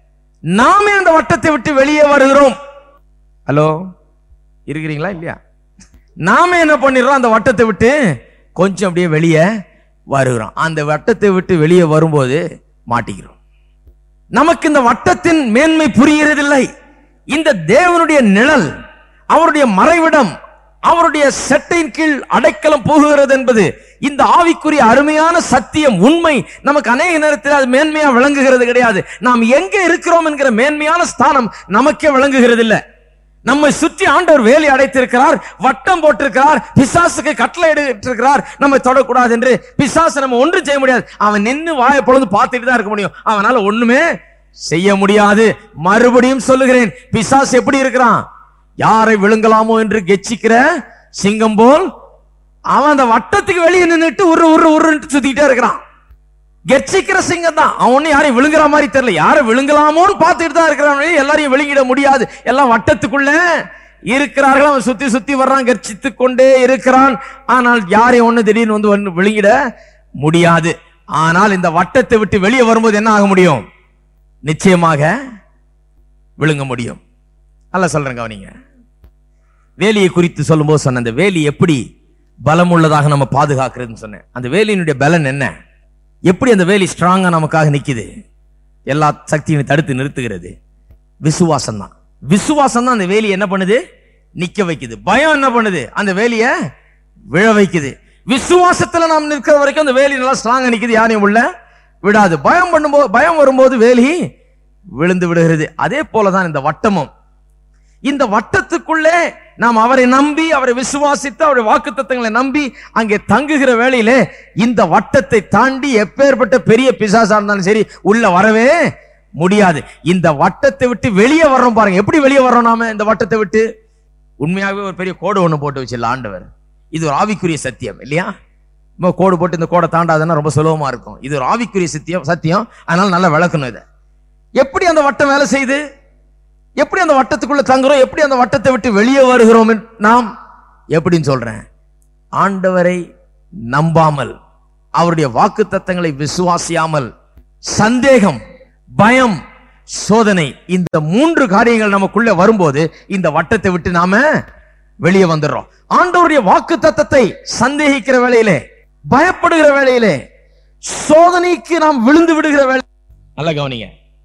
நாமே அந்த வட்டத்தை விட்டு வெளியே வருகிறோம் ஹலோ இருக்கிறீங்களா இல்லையா நாம என்ன பண்ணிடுறோம் அந்த வட்டத்தை விட்டு கொஞ்சம் அப்படியே வெளியே வருகிறோம் அந்த வட்டத்தை விட்டு வெளியே வரும்போது மாட்டிக்கிறோம் நமக்கு இந்த வட்டத்தின் மேன்மை புரிகிறதில்லை இந்த தேவனுடைய நிழல் அவருடைய மறைவிடம் அவருடைய செட்டையின் கீழ் அடைக்கலம் போகுகிறது என்பது இந்த ஆவிக்குரிய அருமையான சத்தியம் உண்மை நமக்கு அநேக நேரத்தில் அது மேன்மையா விளங்குகிறது கிடையாது நாம் எங்க இருக்கிறோம் என்கிற மேன்மையான ஸ்தானம் நமக்கே விளங்குகிறது இல்லை நம்மை சுற்றி ஆண்டவர் வேலி அடைத்திருக்கிறார் வட்டம் போட்டிருக்கிறார் பிசாசுக்கு கட்டளை எடுத்திருக்கிறார் நம்மை தொடக்கூடாது என்று பிசாசு நம்ம ஒன்றும் செய்ய முடியாது அவன் நின்னு வாயை பொழுது பார்த்துட்டு தான் இருக்க முடியும் அவனால ஒண்ணுமே செய்ய முடியாது மறுபடியும் சொல்லுகிறேன் பிசாசு எப்படி இருக்கிறான் யாரை விழுங்கலாமோ என்று கெச்சிக்கிற சிங்கம் போல் அவன் அந்த வட்டத்துக்கு வெளியே நின்னுட்டு உரு உரு உருன்ட்டு சுத்திக்கிட்டே இருக்கிறான் கெர்ச்சிக்கிற சிங்கம் தான் அவன் ஒண்ணும் யாரையும் விழுங்குற மாதிரி தெரியல யாரை விழுங்கலாமோன்னு பார்த்துட்டு தான் இருக்கிறான் எல்லாரையும் விழுங்கிட முடியாது எல்லாம் வட்டத்துக்குள்ள இருக்கிறார்கள் அவன் சுத்தி சுத்தி வர்றான் கர்ச்சித்து கொண்டே இருக்கிறான் ஆனால் யாரையும் ஒண்ணு திடீர்னு வந்து ஒண்ணு விழுங்கிட முடியாது ஆனால் இந்த வட்டத்தை விட்டு வெளியே வரும்போது என்ன ஆக முடியும் நிச்சயமாக விழுங்க முடியும் அல்ல சொல்றேன் கவனிங்க வேலியை குறித்து சொல்லும்போது சொன்ன அந்த வேலி எப்படி பலம் உள்ளதாக நம்ம பாதுகாக்கிறதுன்னு சொன்னேன் அந்த வேலியினுடைய பலன் என்ன எப்படி அந்த வேலி ஸ்ட்ராங்கா நமக்காக நிக்குது எல்லா சக்தியும் தடுத்து நிறுத்துகிறது விசுவாசம் தான் விசுவாசம் தான் அந்த வேலி என்ன பண்ணுது நிக்க வைக்குது பயம் என்ன பண்ணுது அந்த வேலிய விழ வைக்குது விசுவாசத்துல நாம் நிற்கிற வரைக்கும் அந்த வேலி நல்லா ஸ்ட்ராங்கா நிக்குது யாரையும் உள்ள விடாது பயம் பண்ணும்போது பயம் வரும்போது வேலி விழுந்து விடுகிறது அதே போலதான் இந்த வட்டமும் இந்த வட்டத்துக்குள்ளே நாம் அவரை நம்பி அவரை விசுவாசித்து அவருடைய வாக்குத்தத்தங்களை நம்பி அங்கே தங்குகிற வேளையிலே இந்த வட்டத்தை தாண்டி எப்பேற்பட்ட பெரிய பிசாசா இருந்தாலும் சரி உள்ள வரவே முடியாது இந்த வட்டத்தை விட்டு வெளியே வர்றோம் பாருங்க எப்படி வெளியே வர்றோம் நாம இந்த வட்டத்தை விட்டு உண்மையாகவே ஒரு பெரிய கோடு ஒண்ணு போட்டு வச்சிடல ஆண்டவர் இது ஒரு ஆவிக்குரிய சத்தியம் இல்லையா நம்ம கோடு போட்டு இந்த கோடை தாண்டாதுன்னா ரொம்ப சுலபமா இருக்கும் இது ஒரு ஆவிக்குரிய சத்தியம் சத்தியம் அதனால நல்லா விளக்கணும் இதை எப்படி அந்த வட்டம் வேலை செய்யுது எப்படி அந்த வட்டத்துக்குள்ள தங்குறோம் எப்படி அந்த வட்டத்தை விட்டு வெளியே வருகிறோம் என்று நாம் எப்படின்னு சொல்றேன் ஆண்டவரை நம்பாமல் அவருடைய வாக்கு தத்தங்களை விசுவாசியாமல் சந்தேகம் பயம் சோதனை இந்த மூன்று காரியங்கள் நமக்குள்ள வரும்போது இந்த வட்டத்தை விட்டு நாம வெளியே வந்துடுறோம் ஆண்டவருடைய வாக்கு தத்தத்தை சந்தேகிக்கிற வேளையிலே பயப்படுகிற வேளையிலே சோதனைக்கு நாம் விழுந்து விடுகிற வேலை நல்ல கவனிங்க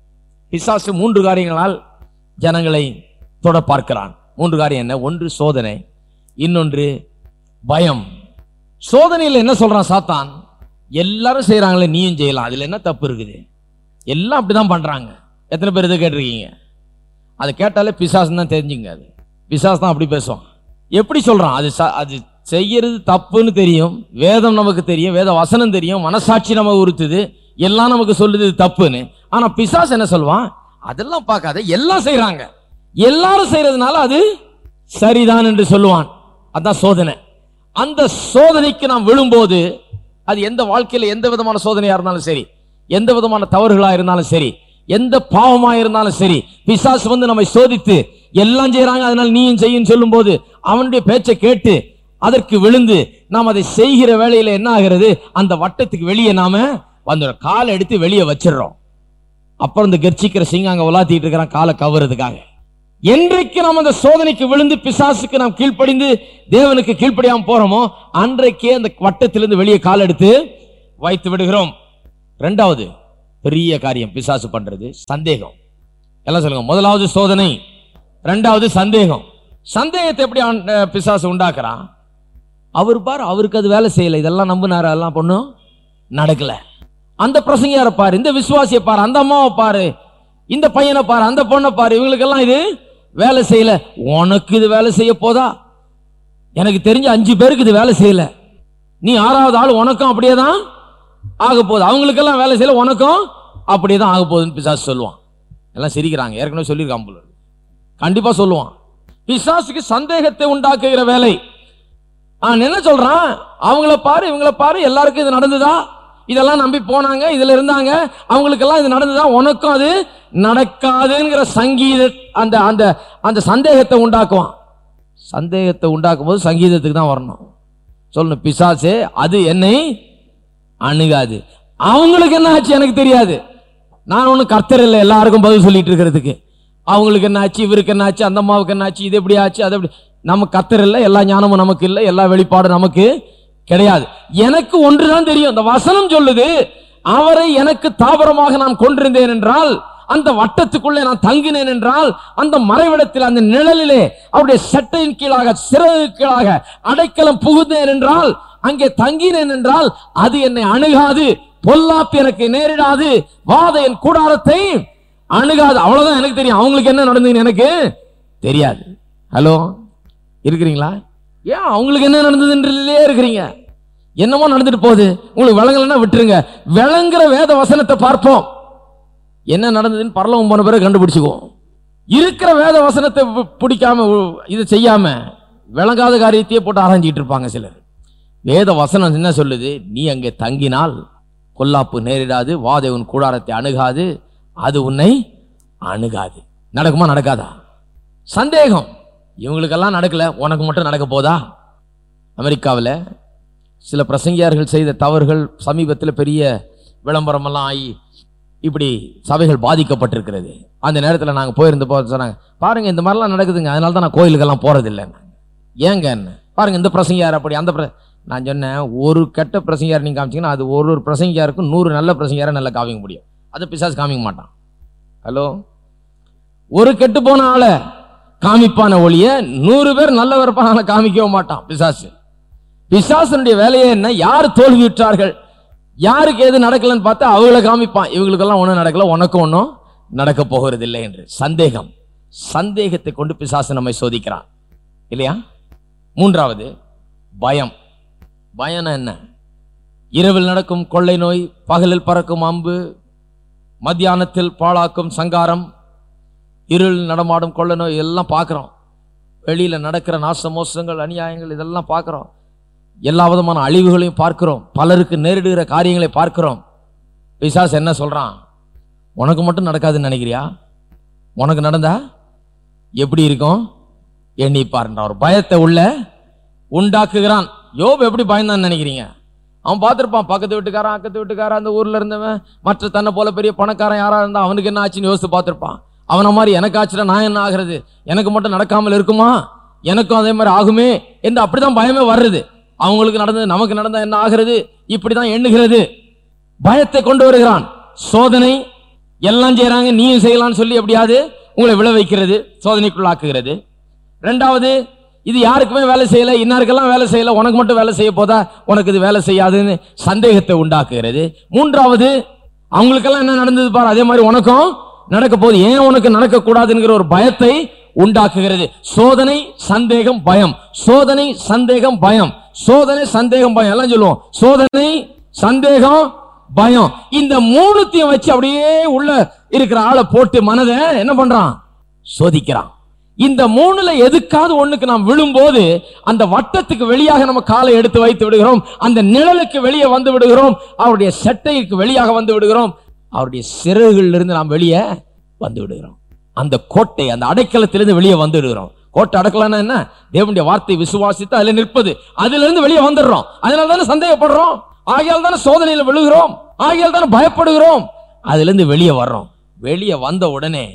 பிசாசு மூன்று காரியங்களால் ஜனங்களை தொட பார்க்கிறான் மூன்று காரியம் என்ன ஒன்று சோதனை இன்னொன்று பயம் சோதனையில் என்ன சொல்றான் சாத்தான் எல்லாரும் செய்றாங்களே நீயும் செய்யலாம் அதுல என்ன தப்பு இருக்குது எல்லாம் அப்படிதான் பண்றாங்க எத்தனை பேர் இதை கேட்டிருக்கீங்க அதை கேட்டாலே பிசாசு தான் தெரிஞ்சுங்க அது பிசாசு தான் அப்படி பேசுவான் எப்படி சொல்றான் அது ச- அது செய்யறது தப்புன்னு தெரியும் வேதம் நமக்கு தெரியும் வேத வசனம் தெரியும் மனசாட்சி நமக்கு உறுத்துது எல்லாம் நமக்கு சொல்லுது இது தப்புன்னு ஆனா பிசாசு என்ன சொல்லுவான் அதெல்லாம் பார்க்காத எல்லாம் செய்றாங்க எல்லாரும் செய்யறதுனால அது சரிதான் என்று சொல்லுவான் அதான் சோதனை அந்த சோதனைக்கு நாம் விழும்போது அது எந்த வாழ்க்கையில எந்த விதமான சோதனையா இருந்தாலும் சரி எந்த விதமான தவறுகளா இருந்தாலும் சரி எந்த பாவமா இருந்தாலும் சரி பிசாசு வந்து நம்மை சோதித்து எல்லாம் செய்றாங்க அதனால நீயும் செய்யும் சொல்லும்போது அவனுடைய பேச்சை கேட்டு அதற்கு விழுந்து நாம் அதை செய்கிற வேளையில என்ன ஆகிறது அந்த வட்டத்துக்கு வெளியே நாம வந்துடும் காலை எடுத்து வெளியே வச்சிடுறோம் அப்புறம் இந்த கர்ச்சிக்கிற சிங்கம் அங்க உலாத்திட்டு இருக்கிறான் காலை கவறதுக்காக என்றைக்கு நாம் அந்த சோதனைக்கு விழுந்து பிசாசுக்கு நாம் கீழ்ப்படிந்து தேவனுக்கு கீழ்ப்படியாம போறோமோ அன்றைக்கே அந்த வட்டத்திலிருந்து வெளியே கால் எடுத்து வைத்து விடுகிறோம் ரெண்டாவது பெரிய காரியம் பிசாசு பண்றது சந்தேகம் எல்லாம் சொல்லுங்க முதலாவது சோதனை ரெண்டாவது சந்தேகம் சந்தேகத்தை எப்படி ஆண்- அஹ் பிசாசு உண்டாக்குறான் அவர் பாரு அவருக்கு அது வேலை செய்யல இதெல்லாம் நம்பினாரு அதெல்லாம் பொண்ணும் நடக்கல அந்த பிரசங்கியார பாரு இந்த விசுவாசியை பாரு அந்த அம்மாவை பாரு இந்த பையனை பாரு அந்த பொண்ணை பாரு இவங்களுக்கெல்லாம் இது வேலை செய்யல உனக்கு இது வேலை செய்ய போதா எனக்கு தெரிஞ்ச அஞ்சு பேருக்கு இது வேலை செய்யல நீ ஆறாவது ஆள் உனக்கும் அப்படியே தான் ஆக போகுது அவங்களுக்கெல்லாம் வேலை செய்யல உனக்கும் அப்படியே தான் ஆக போகுதுன்னு பிசாசு சொல்லுவான் எல்லாம் சிரிக்கிறாங்க ஏற்கனவே சொல்லியிருக்கான் போல இருக்கு. கண்டிப்பா சொல்லுவான் பிசாசுக்கு சந்தேகத்தை உண்டாக்குகிற வேலை அவன் என்ன சொல்றான் அவங்கள பாரு இவங்கள பாரு எல்லாருக்கும் இது நடந்ததா இதெல்லாம் நம்பி போனாங்க இதுல இருந்தாங்க அவங்களுக்கெல்லாம் இது நடந்ததா உனக்கும் அது நடக்காதுங்கிற சங்கீத அந்த அந்த அந்த சந்தேகத்தை உண்டாக்குவான் சந்தேகத்தை உண்டாக்கும் போது சங்கீதத்துக்கு தான் வரணும் சொல்லணும் பிசாசே அது என்னை அணுகாது அவங்களுக்கு என்ன ஆச்சு எனக்கு தெரியாது நான் ஒன்றும் கர்த்தர் இல்லை எல்லாருக்கும் பதில் சொல்லிட்டு இருக்கிறதுக்கு அவங்களுக்கு என்ன ஆச்சு இவருக்கு என்ன ஆச்சு அந்த அம்மாவுக்கு என்ன ஆச்சு இது எப்படி ஆச்சு அது எப்படி நம்ம கர்த்தர் இல்லை எல்லா ஞானமும் நமக்கு இல்லை எல்லா வெளிப்பாடும் நமக்கு கிடையாது எனக்கு ஒன்றுதான் தெரியும் இந்த வசனம் சொல்லுது அவரை எனக்கு தாபரமாக நான் கொண்டிருந்தேன் என்றால் அந்த வட்டத்துக்குள்ளே நான் தங்கினேன் என்றால் அந்த மறைவிடத்தில் அந்த நிழலிலே அவருடைய சட்டையின் கீழாக சிறகு கீழாக அடைக்கலம் புகுந்தேன் என்றால் அங்கே தங்கினேன் என்றால் அது என்னை அணுகாது பொல்லாப்பு எனக்கு நேரிடாது வாத என் கூடாரத்தை அணுகாது அவ்வளவுதான் எனக்கு தெரியும் அவங்களுக்கு என்ன நடந்ததுன்னு எனக்கு தெரியாது ஹலோ இருக்கிறீங்களா ஏன் அவங்களுக்கு என்ன நடந்ததுன்றதுலயே இருக்கிறீங்க என்னமோ நடந்துட்டு போகுது உங்களுக்கு விளங்கலைன்னா விட்டுருங்க விளங்குற வேத வசனத்தை பார்ப்போம் என்ன நடந்ததுன்னு பரலவம் போன பிறகு கண்டுபிடிச்சுக்குவோம் இருக்கிற வேத வசனத்தை பு- பிடிக்காம உ- இதை செய்யாம விளங்காத காரியத்தையே போட்டு ஆராய்ஞ்சிட்டு இருப்பாங்க சிலர் வேத வசனம் என்ன சொல்லுது நீ அங்கே தங்கினால் கொல்லாப்பு நேரிடாது வாதை உன் கூடாரத்தை அணுகாது அது உன்னை அணுகாது நடக்குமா நடக்காதா சந்தேகம் இவங்களுக்கெல்லாம் நடக்கல உனக்கு மட்டும் நடக்க போதா அமெரிக்காவில் சில பிரசங்கியார்கள் செய்த தவறுகள் சமீபத்தில் பெரிய விளம்பரமெல்லாம் ஆகி இப்படி சபைகள் பாதிக்கப்பட்டிருக்கிறது அந்த நேரத்தில் நாங்கள் போயிருந்த போது சொன்னாங்க பாருங்க இந்த மாதிரிலாம் நடக்குதுங்க அதனால தான் நான் கோயிலுக்கெல்லாம் போகிறதில்லைன்னு ஏங்க என்ன பாருங்க இந்த பிரசங்கியார் அப்படி அந்த பிர நான் சொன்னேன் ஒரு கெட்ட பிரசங்கியார் நீங்கள் காமிச்சீங்கன்னா அது ஒரு ஒரு பிரசங்கியாருக்கும் நூறு நல்ல பிரசங்கியாரை நல்லா காமிக்க முடியும் அதை பிசாசு காமிக்க மாட்டான் ஹலோ ஒரு கெட்டு போன ஆளை காமிப்பான ஒளிய நூறு பேர் நல்லவர் இருப்பான காமிக்கவே மாட்டான் பிசாசு பிசாசனுடைய வேலையே என்ன யார் தோல்வியுற்றார்கள் யாருக்கு எது நடக்கலன்னு பார்த்தா அவங்கள காமிப்பான் இவங்களுக்கெல்லாம் ஒன்றும் நடக்கல உனக்கும் ஒன்றும் நடக்க போகிறது இல்லை என்று சந்தேகம் சந்தேகத்தை கொண்டு பிசாசு நம்மை சோதிக்கிறான் இல்லையா மூன்றாவது பயம் பயம்னா என்ன இரவில் நடக்கும் கொள்ளை நோய் பகலில் பறக்கும் அம்பு மத்தியானத்தில் பாழாக்கும் சங்காரம் இருள் நடமாடும் கொள்ள நோய் எல்லாம் பார்க்குறோம் வெளியில் நடக்கிற நாச மோசங்கள் அநியாயங்கள் இதெல்லாம் பார்க்குறோம் எல்லா விதமான அழிவுகளையும் பார்க்கிறோம் பலருக்கு நேரிடுகிற காரியங்களை பார்க்கிறோம் பிசாஸ் என்ன சொல்றான் உனக்கு மட்டும் நடக்காதுன்னு நினைக்கிறியா உனக்கு நடந்தா எப்படி இருக்கும் எண்ணி பாருன்ற ஒரு பயத்தை உள்ள உண்டாக்குகிறான் யோப் எப்படி பயந்தான்னு நினைக்கிறீங்க அவன் பார்த்திருப்பான் பக்கத்து வீட்டுக்காரன் அக்கத்து வீட்டுக்காரன் அந்த ஊர்ல இருந்தவன் மற்ற தன்னை போல பெரிய பணக்காரன் யாரா இருந்தா அவனுக்கு என்ன ஆச்சுன்னு யோசித்து பார்த்திருப்பான் அவன மாதிரி எனக்கு ஆச்சுன்னா நான் என்ன ஆகிறது எனக்கு மட்டும் நடக்காமல் இருக்குமா எனக்கும் அதே மாதிரி ஆகுமே என்று அப்படிதான் பயமே வர்றது அவங்களுக்கு நடந்தது நமக்கு நடந்தா என்ன ஆகிறது இப்படிதான் எண்ணுகிறது பயத்தை கொண்டு வருகிறான் சோதனை எல்லாம் செய்றாங்க நீயும் செய்யலாம்னு சொல்லி எப்படியாவது உங்களை விழ வைக்கிறது சோதனைக்குள்ளாக்குகிறது ரெண்டாவது இது யாருக்குமே வேலை செய்யல இன்னாருக்கெல்லாம் வேலை செய்யல உனக்கு மட்டும் வேலை செய்ய போதா உனக்கு இது வேலை செய்யாதுன்னு சந்தேகத்தை உண்டாக்குகிறது மூன்றாவது அவங்களுக்கெல்லாம் என்ன நடந்தது பாரு அதே மாதிரி உனக்கும் நடக்க போகுது ஏன் உனக்கு நடக்க கூடாதுங்கிற ஒரு பயத்தை உண்டாக்குகிறது சோதனை சந்தேகம் பயம் சோதனை சந்தேகம் பயம் சோதனை சந்தேகம் பயம் எல்லாம் சொல்லுவோம் சோதனை சந்தேகம் பயம் இந்த மூணுத்தையும் வச்சு அப்படியே உள்ள இருக்கிற ஆளை போட்டு மனதை என்ன பண்றான் சோதிக்கிறான் இந்த மூணுல எதுக்காவது ஒண்ணுக்கு நாம் விழும்போது அந்த வட்டத்துக்கு வெளியாக நம்ம காலை எடுத்து வைத்து விடுகிறோம் அந்த நிழலுக்கு வெளியே வந்து விடுகிறோம் அவருடைய செட்டைக்கு வெளியாக வந்து விடுகிறோம் அவருடைய சிறகுகளிலிருந்து இருந்து நாம் வெளியே வந்து விடுகிறோம் அந்த கோட்டை அந்த அடைக்கலத்திலிருந்து வெளியே வந்து விடுகிறோம் கோட்டை அடக்கலன்னா என்ன தேவனுடைய வார்த்தை விசுவாசித்து அதுல நிற்பது அதுல இருந்து வெளியே வந்துடுறோம் அதனால தானே சந்தேகப்படுறோம் ஆகையால் தானே சோதனையில விழுகிறோம் ஆகையால் தானே பயப்படுகிறோம் அதுல இருந்து வெளியே வர்றோம் வெளியே வந்த உடனே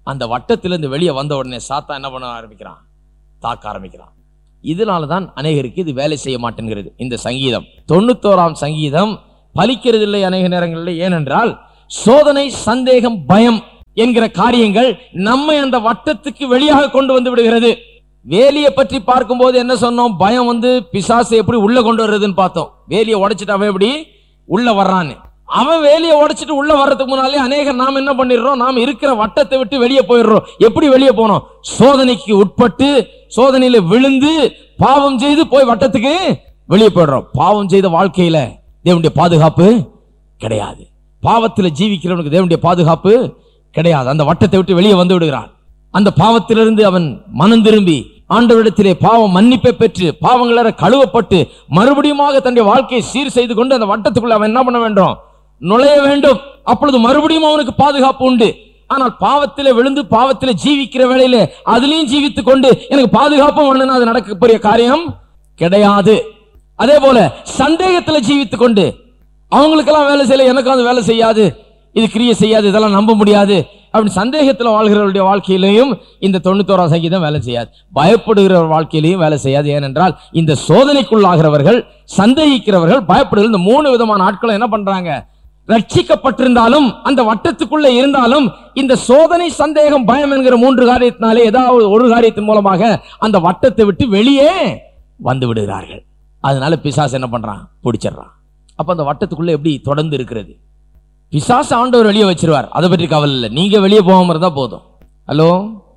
அந்த வட்டத்திலிருந்து வெளியே வந்த உடனே சாத்தா என்ன பண்ண ஆரம்பிக்கிறான் தாக்க ஆரம்பிக்கிறான் இதனால தான் அநேகருக்கு இது வேலை செய்ய மாட்டேங்கிறது இந்த சங்கீதம் தொண்ணூத்தோராம் சங்கீதம் பலிக்கிறதில்லை அநேக நேரங்களில் ஏனென்றால் சோதனை சந்தேகம் பயம் என்கிற காரியங்கள் நம்மை அந்த வட்டத்துக்கு வெளியாக கொண்டு வந்து விடுகிறது வேலியை பற்றி பார்க்கும்போது என்ன சொன்னோம் பயம் வந்து பிசாசு எப்படி உள்ள கொண்டு வர்றதுன்னு பார்த்தோம் வேலியை உடைச்சிட்டு அவன் எப்படி உள்ள வர்றான்னு அவன் வேலியை உடைச்சிட்டு உள்ள வர்றதுக்கு முன்னாலே அநேகர் நாம் என்ன பண்ணிடுறோம் நாம் இருக்கிற வட்டத்தை விட்டு வெளியே போயிடுறோம் எப்படி வெளியே போனோம் சோதனைக்கு உட்பட்டு சோதனையில விழுந்து பாவம் செய்து போய் வட்டத்துக்கு வெளியே போயிடுறோம் பாவம் செய்த வாழ்க்கையில தேவனுடைய பாதுகாப்பு கிடையாது பாவத்துல ஜீவிக்கிறவனுக்கு தேவனுடைய பாதுகாப்பு கிடையாது அந்த வட்டத்தை விட்டு வெளியே வந்து விடுகிறான் அந்த பாவத்திலிருந்து அவன் மனம் திரும்பி ஆண்டவரிடத்திலே பாவம் மன்னிப்பை பெற்று பாவங்கள கழுவப்பட்டு மறுபடியுமாக தன்னுடைய வாழ்க்கையை சீர் செய்து கொண்டு அந்த வட்டத்துக்குள்ள அவன் என்ன பண்ண வேண்டும் நுழைய வேண்டும் அப்பொழுது மறுபடியும் அவனுக்கு பாதுகாப்பு உண்டு ஆனால் பாவத்திலே விழுந்து பாவத்திலே ஜீவிக்கிற வேளையிலே அதுலயும் ஜீவித்துக் கொண்டு எனக்கு பாதுகாப்பும் வேணும்னு அது நடக்கக்கூடிய காரியம் கிடையாது அதே போல சந்தேகத்துல ஜீவித்துக் கொண்டு அவங்களுக்கெல்லாம் வேலை செய்யல எனக்கும் அது வேலை செய்யாது இது கிரியை செய்யாது இதெல்லாம் நம்ப முடியாது அப்படி சந்தேகத்துல வாழ்கிறவருடைய வாழ்க்கையிலையும் இந்த தொண்ணூத்தோராம் சங்கீதம் வேலை செய்யாது பயப்படுகிற வாழ்க்கையிலையும் வேலை செய்யாது ஏனென்றால் இந்த சோதனைக்குள்ளாகிறவர்கள் சந்தேகிக்கிறவர்கள் பயப்படுகிற இந்த மூணு விதமான ஆட்களை என்ன பண்றாங்க ரட்சிக்கப்பட்டிருந்தாலும் அந்த வட்டத்துக்குள்ள இருந்தாலும் இந்த சோதனை சந்தேகம் பயம் என்கிற மூன்று காரியத்தினாலே ஏதாவது ஒரு காரியத்தின் மூலமாக அந்த வட்டத்தை விட்டு வெளியே வந்து விடுகிறார்கள் அதனால பிசாசு என்ன பண்றான் பிடிச்சிடுறான் அப்ப அந்த வட்டத்துக்குள்ள எப்படி தொடர்ந்து இருக்கிறது பிசாசு ஆண்டவர் வெளியே வச்சிருவார் அதை பற்றி கவலை இல்லை நீங்க வெளியே போகாம இருந்தா போதும் ஹலோ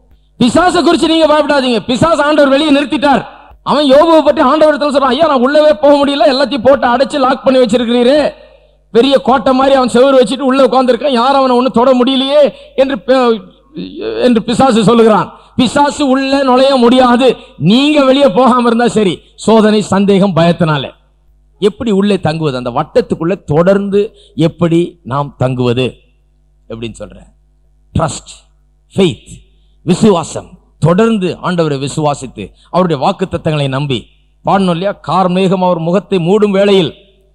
பிசாசை குறிச்சு நீங்க பயப்படாதீங்க பிசாசு ஆண்டவர் வெளியே நிறுத்திட்டார் அவன் யோபுவை பற்றி ஆண்டவர் சொல்றான் ஐயா நான் உள்ளவே போக முடியல எல்லாத்தையும் போட்டு அடைச்சு லாக் பண்ணி வச்சிருக்கிறீரு பெரிய கோட்டை மாதிரி அவன் செவுரு வச்சுட்டு உள்ள உட்கார்ந்திருக்கான் யாரும் அவனை ஒன்றும் தொட முடியலையே என்று பே- என்று பிசாசு சொல்லுகிறான் பிசாசு உள்ள நுழைய முடியாது நீங்க வெளியே போகாம இருந்தா சரி சோதனை சந்தேகம் பயத்தினாலே எப்படி உள்ளே தங்குவது அந்த வட்டத்துக்குள்ள தொடர்ந்து எப்படி நாம் தங்குவது எப்படின்னு சொல்றேன் ட்ரஸ்ட் ஃபெய்த் விசுவாசம் தொடர்ந்து ஆண்டவரை விசுவாசித்து அவருடைய வாக்கு நம்பி பாடணும் இல்லையா கார் மேகம் அவர் முகத்தை மூடும் வேளையில்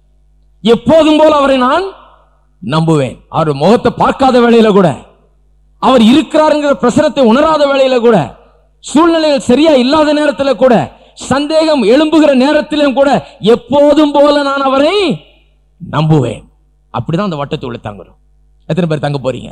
எப்போதும் போல அவரை நான் நம்புவேன் அவர் முகத்தை பார்க்காத வேளையில கூட அவர் இருக்கிறாருங்கிற பிரசனத்தை உணராத வேளையில கூட சூழ்நிலைகள் சரியா இல்லாத நேரத்துல கூட சந்தேகம் எழும்புகிற நேரத்திலும் கூட எப்போதும் போல நான் அவரை நம்புவேன் அப்படிதான் அந்த வட்டத்துக்குள்ள தங்குறோம் எத்தனை பேர் தங்க போறீங்க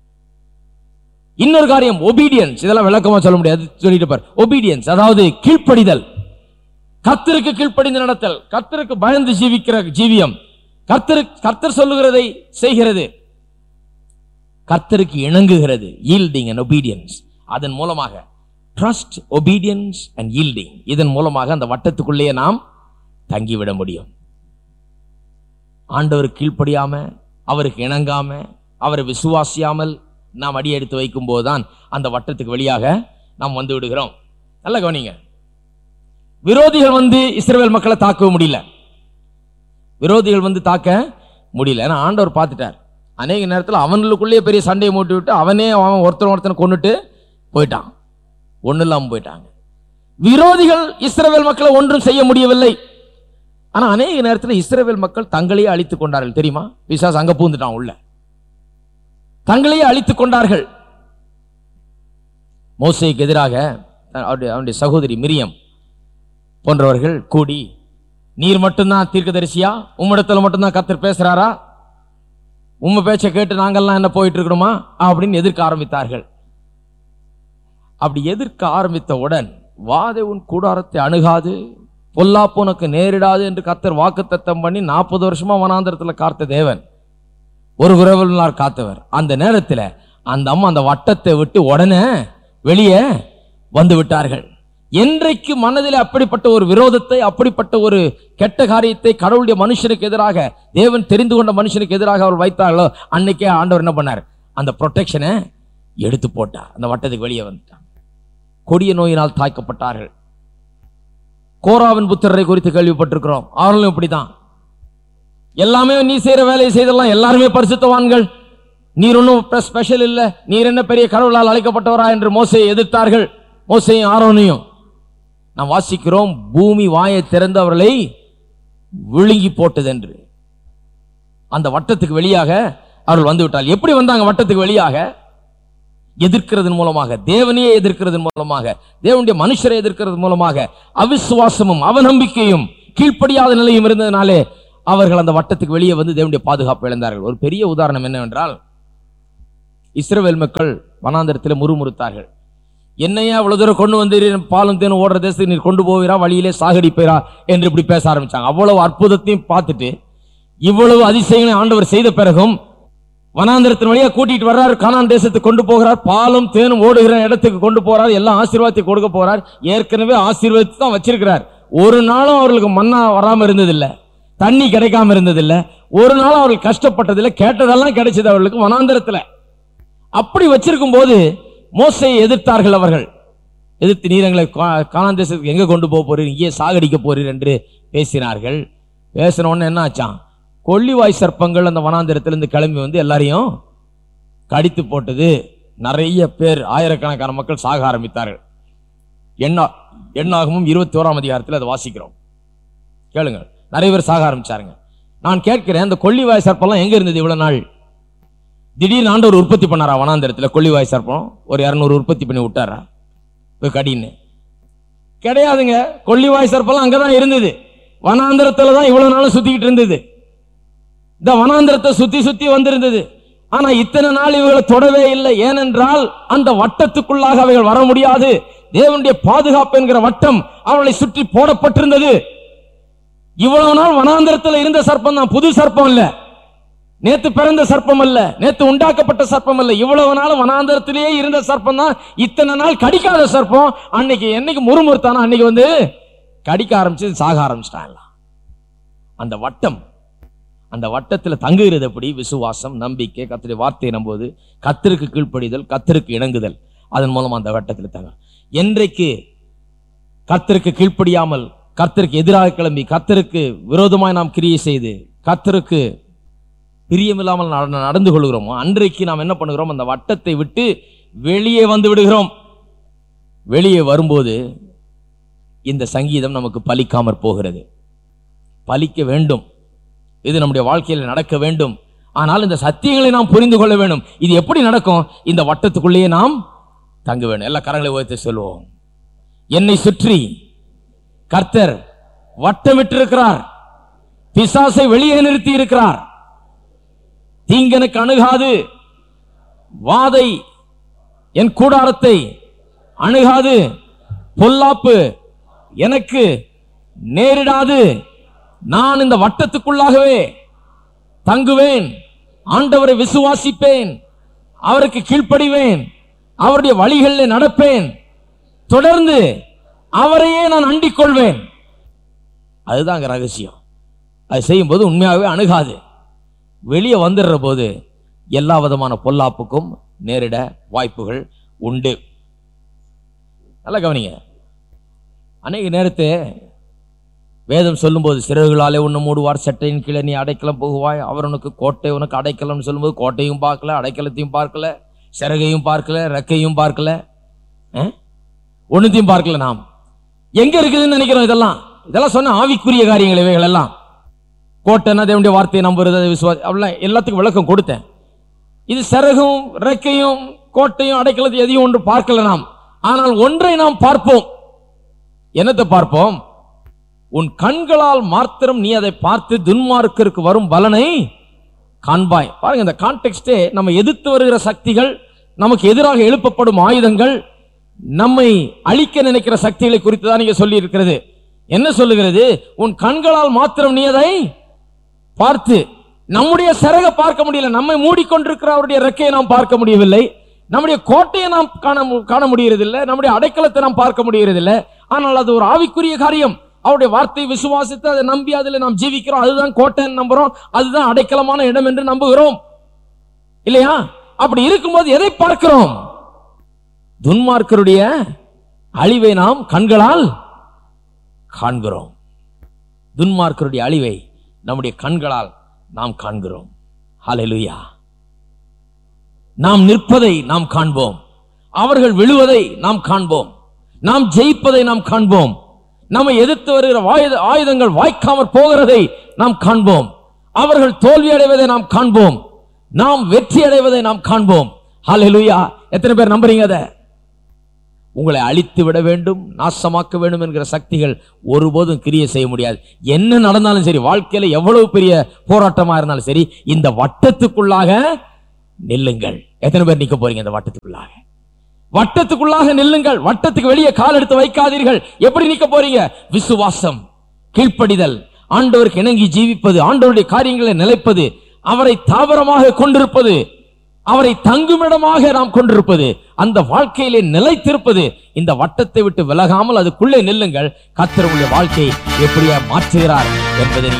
இன்னொரு காரியம் ஒபீடியன்ஸ் இதெல்லாம் விளக்கமா சொல்ல முடியாது சொல்லிட்டு பார் ஒபீடியன்ஸ் அதாவது கீழ்ப்படிதல் கர்த்தருக்கு கீழ்ப்படிந்து நடத்தல் கர்த்தருக்கு பயந்து ஜீவிக்கிற ஜீவியம் கர்த்தரு கர்த்தர் சொல்லுகிறதை செய்கிறது கர்த்தருக்கு இணங்குகிறது yielding and obedience அதன் மூலமாக ட்ரஸ்ட் obedience and yielding இதன் மூலமாக அந்த வட்டத்துக்குள்ளேயே நாம் தங்கிவிட முடியும் ஆண்டவருக்கு கீழ்ப்படியாம அவருக்கு இணங்காம அவரை விசுவாசியாமல் நாம் அடி எடுத்து வைக்கும் போதுதான் அந்த வட்டத்துக்கு வெளியாக நாம் வந்து விடுகிறோம் நல்ல கவனிங்க விரோதிகள் வந்து இஸ்ரவேல் மக்களை தாக்க முடியல விரோதிகள் வந்து தாக்க முடியல ஏன்னா ஆண்டவர் பார்த்துட்டார் அநேக நேரத்தில் அவனுக்குள்ளேயே பெரிய சண்டையை மூட்டி விட்டு அவனே அவன் ஒருத்தன் ஒருத்தனை கொண்டுட்டு போயிட்டான் ஒன்றும் இல்லாமல் போயிட்டாங்க விரோதிகள் இஸ்ரவேல் மக்களை ஒன்றும் செய்ய முடியவில்லை ஆனா அநேக நேரத்தில் இஸ்ரவேல் மக்கள் தங்களையே அழித்துக் கொண்டார்கள் தெரியுமா பிசாஸ் அங்க பூந்துட்டான் உள்ள தங்களையே அழித்துக் கொண்டார்கள் மோசேக்கு எதிராக அவருடைய அவனுடைய சகோதரி மிரியம் போன்றவர்கள் கூடி நீர் மட்டும்தான் தீர்க்கதரிசியா உம்மிடத்துல மட்டும்தான் கத்தர் பேசுறாரா உம்ம பேச்சை கேட்டு நாங்கெல்லாம் என்ன போயிட்டு இருக்கணுமா அப்படின்னு எதிர்க்க ஆரம்பித்தார்கள் அப்படி எதிர்க்க ஆரம்பித்தவுடன் வாதை உன் கூடாரத்தை அணுகாது பொல்லாப்பு உனக்கு நேரிடாது என்று கத்தர் வாக்குத்தத்தம் பண்ணி நாற்பது வருஷமா வனாந்திரத்துல காத்த தேவன் ஒரு விரவல் நாள் காத்தவர் அந்த நேரத்தில் அந்த அம்மா அந்த வட்டத்தை விட்டு உடனே வெளியே வந்து விட்டார்கள் என்றைக்கு மனதில் அப்படிப்பட்ட ஒரு விரோதத்தை அப்படிப்பட்ட ஒரு கெட்ட காரியத்தை கடவுளுடைய மனுஷனுக்கு எதிராக தேவன் தெரிந்து கொண்ட மனுஷனுக்கு எதிராக அவர் வைத்தார்களோ அன்னைக்கே ஆண்டவர் என்ன பண்ணார் அந்த ப்ரொடெக்ஷனை எடுத்து போட்டார் அந்த வட்டத்துக்கு வெளியே வந்துட்டார் கொடிய நோயினால் தாக்கப்பட்டார்கள் கோராவின் புத்திரரை குறித்து கேள்விப்பட்டிருக்கிறோம் அவர்களும் இப்படிதான் எல்லாமே நீ செய்யற வேலையை செய்தெல்லாம் எல்லாருமே பரிசுத்தவான்கள் நீர் ஒன்றும் ஸ்பெஷல் இல்ல நீர் என்ன பெரிய கடவுளால் அழைக்கப்பட்டவரா என்று மோசையை எதிர்த்தார்கள் மோசையும் ஆரோனையும் நாம் வாசிக்கிறோம் பூமி வாயை திறந்து அவர்களை விழுங்கி போட்டது என்று அந்த வட்டத்துக்கு வெளியாக அவர்கள் வந்து விட்டால் எப்படி வந்தாங்க வட்டத்துக்கு வெளியாக எதிர்க்கிறதன் மூலமாக தேவனையே எதிர்க்கிறதன் மூலமாக தேவனுடைய மனுஷரை எதிர்க்கிறது மூலமாக அவிசுவாசமும் அவநம்பிக்கையும் கீழ்ப்படியாத நிலையும் இருந்ததினாலே அவர்கள் அந்த வட்டத்துக்கு வெளியே வந்து தேவனுடைய பாதுகாப்பு இழந்தார்கள் ஒரு பெரிய உதாரணம் என்னவென்றால் இஸ்ரவேல் மக்கள் வனாந்தரத்தில் முறுமுறுத்தார்கள் என்னையா இவ்வளவு தூரம் கொண்டு வந்தீர் பாலும் தேனும் ஓடுற தேசத்துக்கு நீர் கொண்டு போவீரா வழியிலே சாகடிப்பீரா என்று இப்படி பேச ஆரம்பிச்சாங்க அவ்வளவு அற்புதத்தையும் பார்த்துட்டு இவ்வளவு அதிசயங்களை ஆண்டவர் செய்த பிறகும் வனாந்திரத்தின் வழியா கூட்டிட்டு வர்றாரு கானான் தேசத்துக்கு கொண்டு போகிறார் பாலும் தேனும் ஓடுகிற இடத்துக்கு கொண்டு போறார் எல்லாம் ஆசீர்வாதத்தை கொடுக்க போறார் ஏற்கனவே ஆசீர்வாதத்தை தான் வச்சிருக்கிறார் ஒரு நாளும் அவர்களுக்கு மண்ணா வராம இருந்ததில்ல தண்ணி கிடைக்காம இருந்ததில்ல ஒரு நாளும் அவர்கள் கஷ்டப்பட்டதில்லை கேட்டதெல்லாம் கிடைச்சது அவர்களுக்கு வனாந்திரத்துல அப்படி வச்சிருக்கும் போது மோசையை எதிர்த்தார்கள் அவர்கள் எதிர்த்து நீரங்களை கானான் தேசத்துக்கு எங்க கொண்டு போக போறீர் இங்கே சாகடிக்க போறீர் என்று பேசினார்கள் பேசின உடனே என்ன ஆச்சான் கொள்ளிவாய் சர்ப்பங்கள் அந்த வனாந்திரத்திலிருந்து கிளம்பி வந்து எல்லாரையும் கடித்து போட்டது நிறைய பேர் ஆயிரக்கணக்கான மக்கள் சாக ஆரம்பித்தார்கள் எண்ணா எண்ணாகமும் இருபத்தி ஓராம் அதிகாரத்தில் அதை வாசிக்கிறோம் கேளுங்க நிறைய பேர் சாக ஆரம்பிச்சாருங்க நான் கேட்கிறேன் அந்த கொள்ளிவாய் சர்ப்பம்லாம் எங்க இருந்தது இவ்வளவு நாள் திடீர்னு ஆண்டவர் உற்பத்தி பண்ணாரா வனாந்திரத்தில் கொள்ளிவாய் சர்ப்பம் ஒரு இரநூறு உற்பத்தி பண்ணி விட்டாரா போய் கடின்னு கிடையாதுங்க கொள்ளிவாய் சர்ப்பம்லாம் அங்கதான் இருந்தது வனாந்திரத்துல தான் இவ்வளவு நாளும் சுத்திக்கிட்டு இருந்தது இந்த வனாந்திரத்தை சுத்தி சுத்தி வந்திருந்தது ஆனா இத்தனை நாள் இவர்களை தொடவே இல்லை ஏனென்றால் அந்த வட்டத்துக்குள்ளாக அவைகள் வர முடியாது தேவனுடைய பாதுகாப்பு என்கிற வட்டம் அவர்களை சுற்றி போடப்பட்டிருந்தது இவ்வளவு நாள் வனாந்திரத்தில் இருந்த சர்ப்பம் தான் புது சர்ப்பம் இல்ல நேத்து பிறந்த சர்ப்பம் அல்ல நேத்து உண்டாக்கப்பட்ட சர்ப்பம் அல்ல இவ்வளவு நாள் வனாந்திரத்திலேயே இருந்த சர்ப்பம் தான் இத்தனை நாள் கடிக்காத சர்ப்பம் அன்னைக்கு என்னைக்கு முறுமுறுத்தானோ அன்னைக்கு வந்து கடிக்க ஆரம்பிச்சு சாக ஆரம்பிச்சிட்டான் அந்த வட்டம் அந்த வட்டத்தில் தங்குகிறது எப்படி விசுவாசம் நம்பிக்கை கத்திரி வார்த்தையை நம்புவது கத்திற்கு கீழ்ப்படிதல் கத்திற்கு இணங்குதல் அதன் மூலம் அந்த வட்டத்தில் தங்க என்றைக்கு கர்த்தருக்கு கீழ்ப்படியாமல் கர்த்தருக்கு எதிராக கிளம்பி கர்த்தருக்கு விரோதமாய் நாம் கிரியை செய்து கர்த்தருக்கு பிரியமில்லாமல் நட- நடந்து கொள்கிறோமோ அன்றைக்கு நாம் என்ன பண்ணுகிறோம் அந்த வட்டத்தை விட்டு வெளியே வந்து விடுகிறோம் வெளியே வரும்போது இந்த சங்கீதம் நமக்கு பலிக்காமற் போகிறது பலிக்க வேண்டும் இது நம்முடைய வாழ்க்கையில் நடக்க வேண்டும் ஆனால் இந்த சத்தியங்களை நாம் புரிந்து கொள்ள வேண்டும் இது எப்படி நடக்கும் இந்த வட்டத்துக்குள்ளேயே நாம் தங்க வேண்டும் எல்லா கரங்களை உயர்த்தி சொல்லுவோம் என்னை சுற்றி கர்த்தர் வட்டமிட்டிருக்கிறார் பிசாசை வெளியே நிறுத்தி இருக்கிறார் தீங்கனுக்கு அணுகாது வாதை என் கூடாரத்தை அணுகாது பொல்லாப்பு எனக்கு நேரிடாது நான் இந்த வட்டத்துக்குள்ளாகவே தங்குவேன் ஆண்டவரை விசுவாசிப்பேன் அவருக்கு கீழ்ப்படிவேன் அவருடைய வழிகளில் நடப்பேன் தொடர்ந்து அவரையே நான் அண்டிக் கொள்வேன் அதுதான் அங்க ரகசியம் அது செய்யும்போது உண்மையாகவே அணுகாது வெளியே வந்துடுற போது எல்லா விதமான பொல்லாப்புக்கும் நேரிட வாய்ப்புகள் உண்டு நல்லா கவனிங்க அநேக நேரத்தை வேதம் சொல்லும்போது சிறகுகளாலே உன்னை மூடுவார் சட்டையின் கீழே நீ அடைக்கலம் போகுவாய் அவர் உனக்கு கோட்டை உனக்கு அடைக்கலம்னு சொல்லும்போது கோட்டையும் பார்க்கல அடைக்கலத்தையும் பார்க்கல சிறகையும் பார்க்கல ரெக்கையும் பார்க்கல ஒன்னுத்தையும் பார்க்கல நாம் எங்க இருக்குதுன்னு நினைக்கிறோம் இதெல்லாம் இதெல்லாம் சொன்ன ஆவிக்குரிய காரியங்கள் இவைகள் எல்லாம் கோட்டைன்னா தேவனுடைய வார்த்தையை நம்புறது அதை விசுவாசி அப்படிலாம் எல்லாத்துக்கும் விளக்கம் கொடுத்தேன் இது சிறகும் ரெக்கையும் கோட்டையும் அடைக்கலத்தை எதையும் ஒன்று பார்க்கல நாம் ஆனால் ஒன்றை நாம் பார்ப்போம் என்னத்தை பார்ப்போம் உன் கண்களால் மாத்திரம் நீ அதை பார்த்து துன்மார்க்கருக்கு வரும் பலனை காண்பாய் பாருங்க இந்த கான்டெக்ஸ்டே நம்ம எதிர்த்து வருகிற சக்திகள் நமக்கு எதிராக எழுப்பப்படும் ஆயுதங்கள் நம்மை அழிக்க நினைக்கிற சக்திகளை குறித்து தான் நீங்க சொல்லி இருக்கிறது என்ன சொல்லுகிறது உன் கண்களால் மாத்திரம் நீ அதை பார்த்து நம்முடைய சிறக பார்க்க முடியல நம்மை மூடிக்கொண்டிருக்கிற அவருடைய ரெக்கையை நாம் பார்க்க முடியவில்லை நம்முடைய கோட்டையை நாம் காண மு- காண முடியறதில்லை நம்முடைய அடைக்கலத்தை நாம் பார்க்க முடியறதில்லை ஆனால் அது ஒரு ஆவிக்குரிய காரியம் அவருடைய வார்த்தையை விசுவாசித்து அதை நம்பி அதில் நாம் ஜீவிக்கிறோம் அதுதான் கோட்டைன்னு நம்புறோம் அதுதான் அடைக்கலமான இடம் என்று நம்புகிறோம் இல்லையா அப்படி இருக்கும்போது எதை பார்க்கிறோம் துன்மார்க்கருடைய அழிவை நாம் கண்களால் காண்கிறோம் துன்மார்க்கருடைய அழிவை நம்முடைய கண்களால் நாம் காண்கிறோம் ஹalleluya நாம் நிற்பதை நாம் காண்போம் அவர்கள் விழுவதை நாம் காண்போம் நாம் ஜெயிப்பதை நாம் காண்போம் நம்மை எதிர்த்து வருகிற வாயுத- ஆயுதங்கள் வாய்க்காமற் போகிறதை நாம் காண்போம் அவர்கள் தோல்வி அடைவதை நாம் காண்போம் நாம் வெற்றி அடைவதை நாம் காண்போம் ஹalleluya எத்தனை பேர் நம்புறீங்க அதை உங்களை அழித்து விட வேண்டும் நாசமாக்க வேண்டும் என்கிற சக்திகள் ஒருபோதும் கிரியை செய்ய முடியாது என்ன நடந்தாலும் சரி வாழ்க்கையில எவ்வளவு பெரிய போராட்டமா இருந்தாலும் சரி இந்த வட்டத்துக்குள்ளாக நில்லுங்கள் எத்தனை பேர் நிக்க போறீங்க இந்த வட்டத்துக்குள்ளாக வட்டத்துக்குள்ளாக நில்லுங்கள் வட்டத்துக்கு வெளியே கால் எடுத்து வைக்காதீர்கள் எப்படி நிக்க போறீங்க விசுவாசம் கீழ்ப்படிதல் ஆண்டவருக்கு இணங்கி ஜீவிப்பது ஆண்டவருடைய காரியங்களை நிலைப்பது அவரை தாவரமாக கொண்டிருப்பது அவரை தங்குமிடமாக நாம் கொண்டிருப்பது அந்த வாழ்க்கையிலே நிலைத்திருப்பது இந்த வட்டத்தை விட்டு விலகாமல் அதுக்குள்ளே நில்லுங்கள் கர்த்தர் உங்களுடைய வாழ்க்கையை எப்படியா மாற்றுகிறார் என்பதை நீங்கள்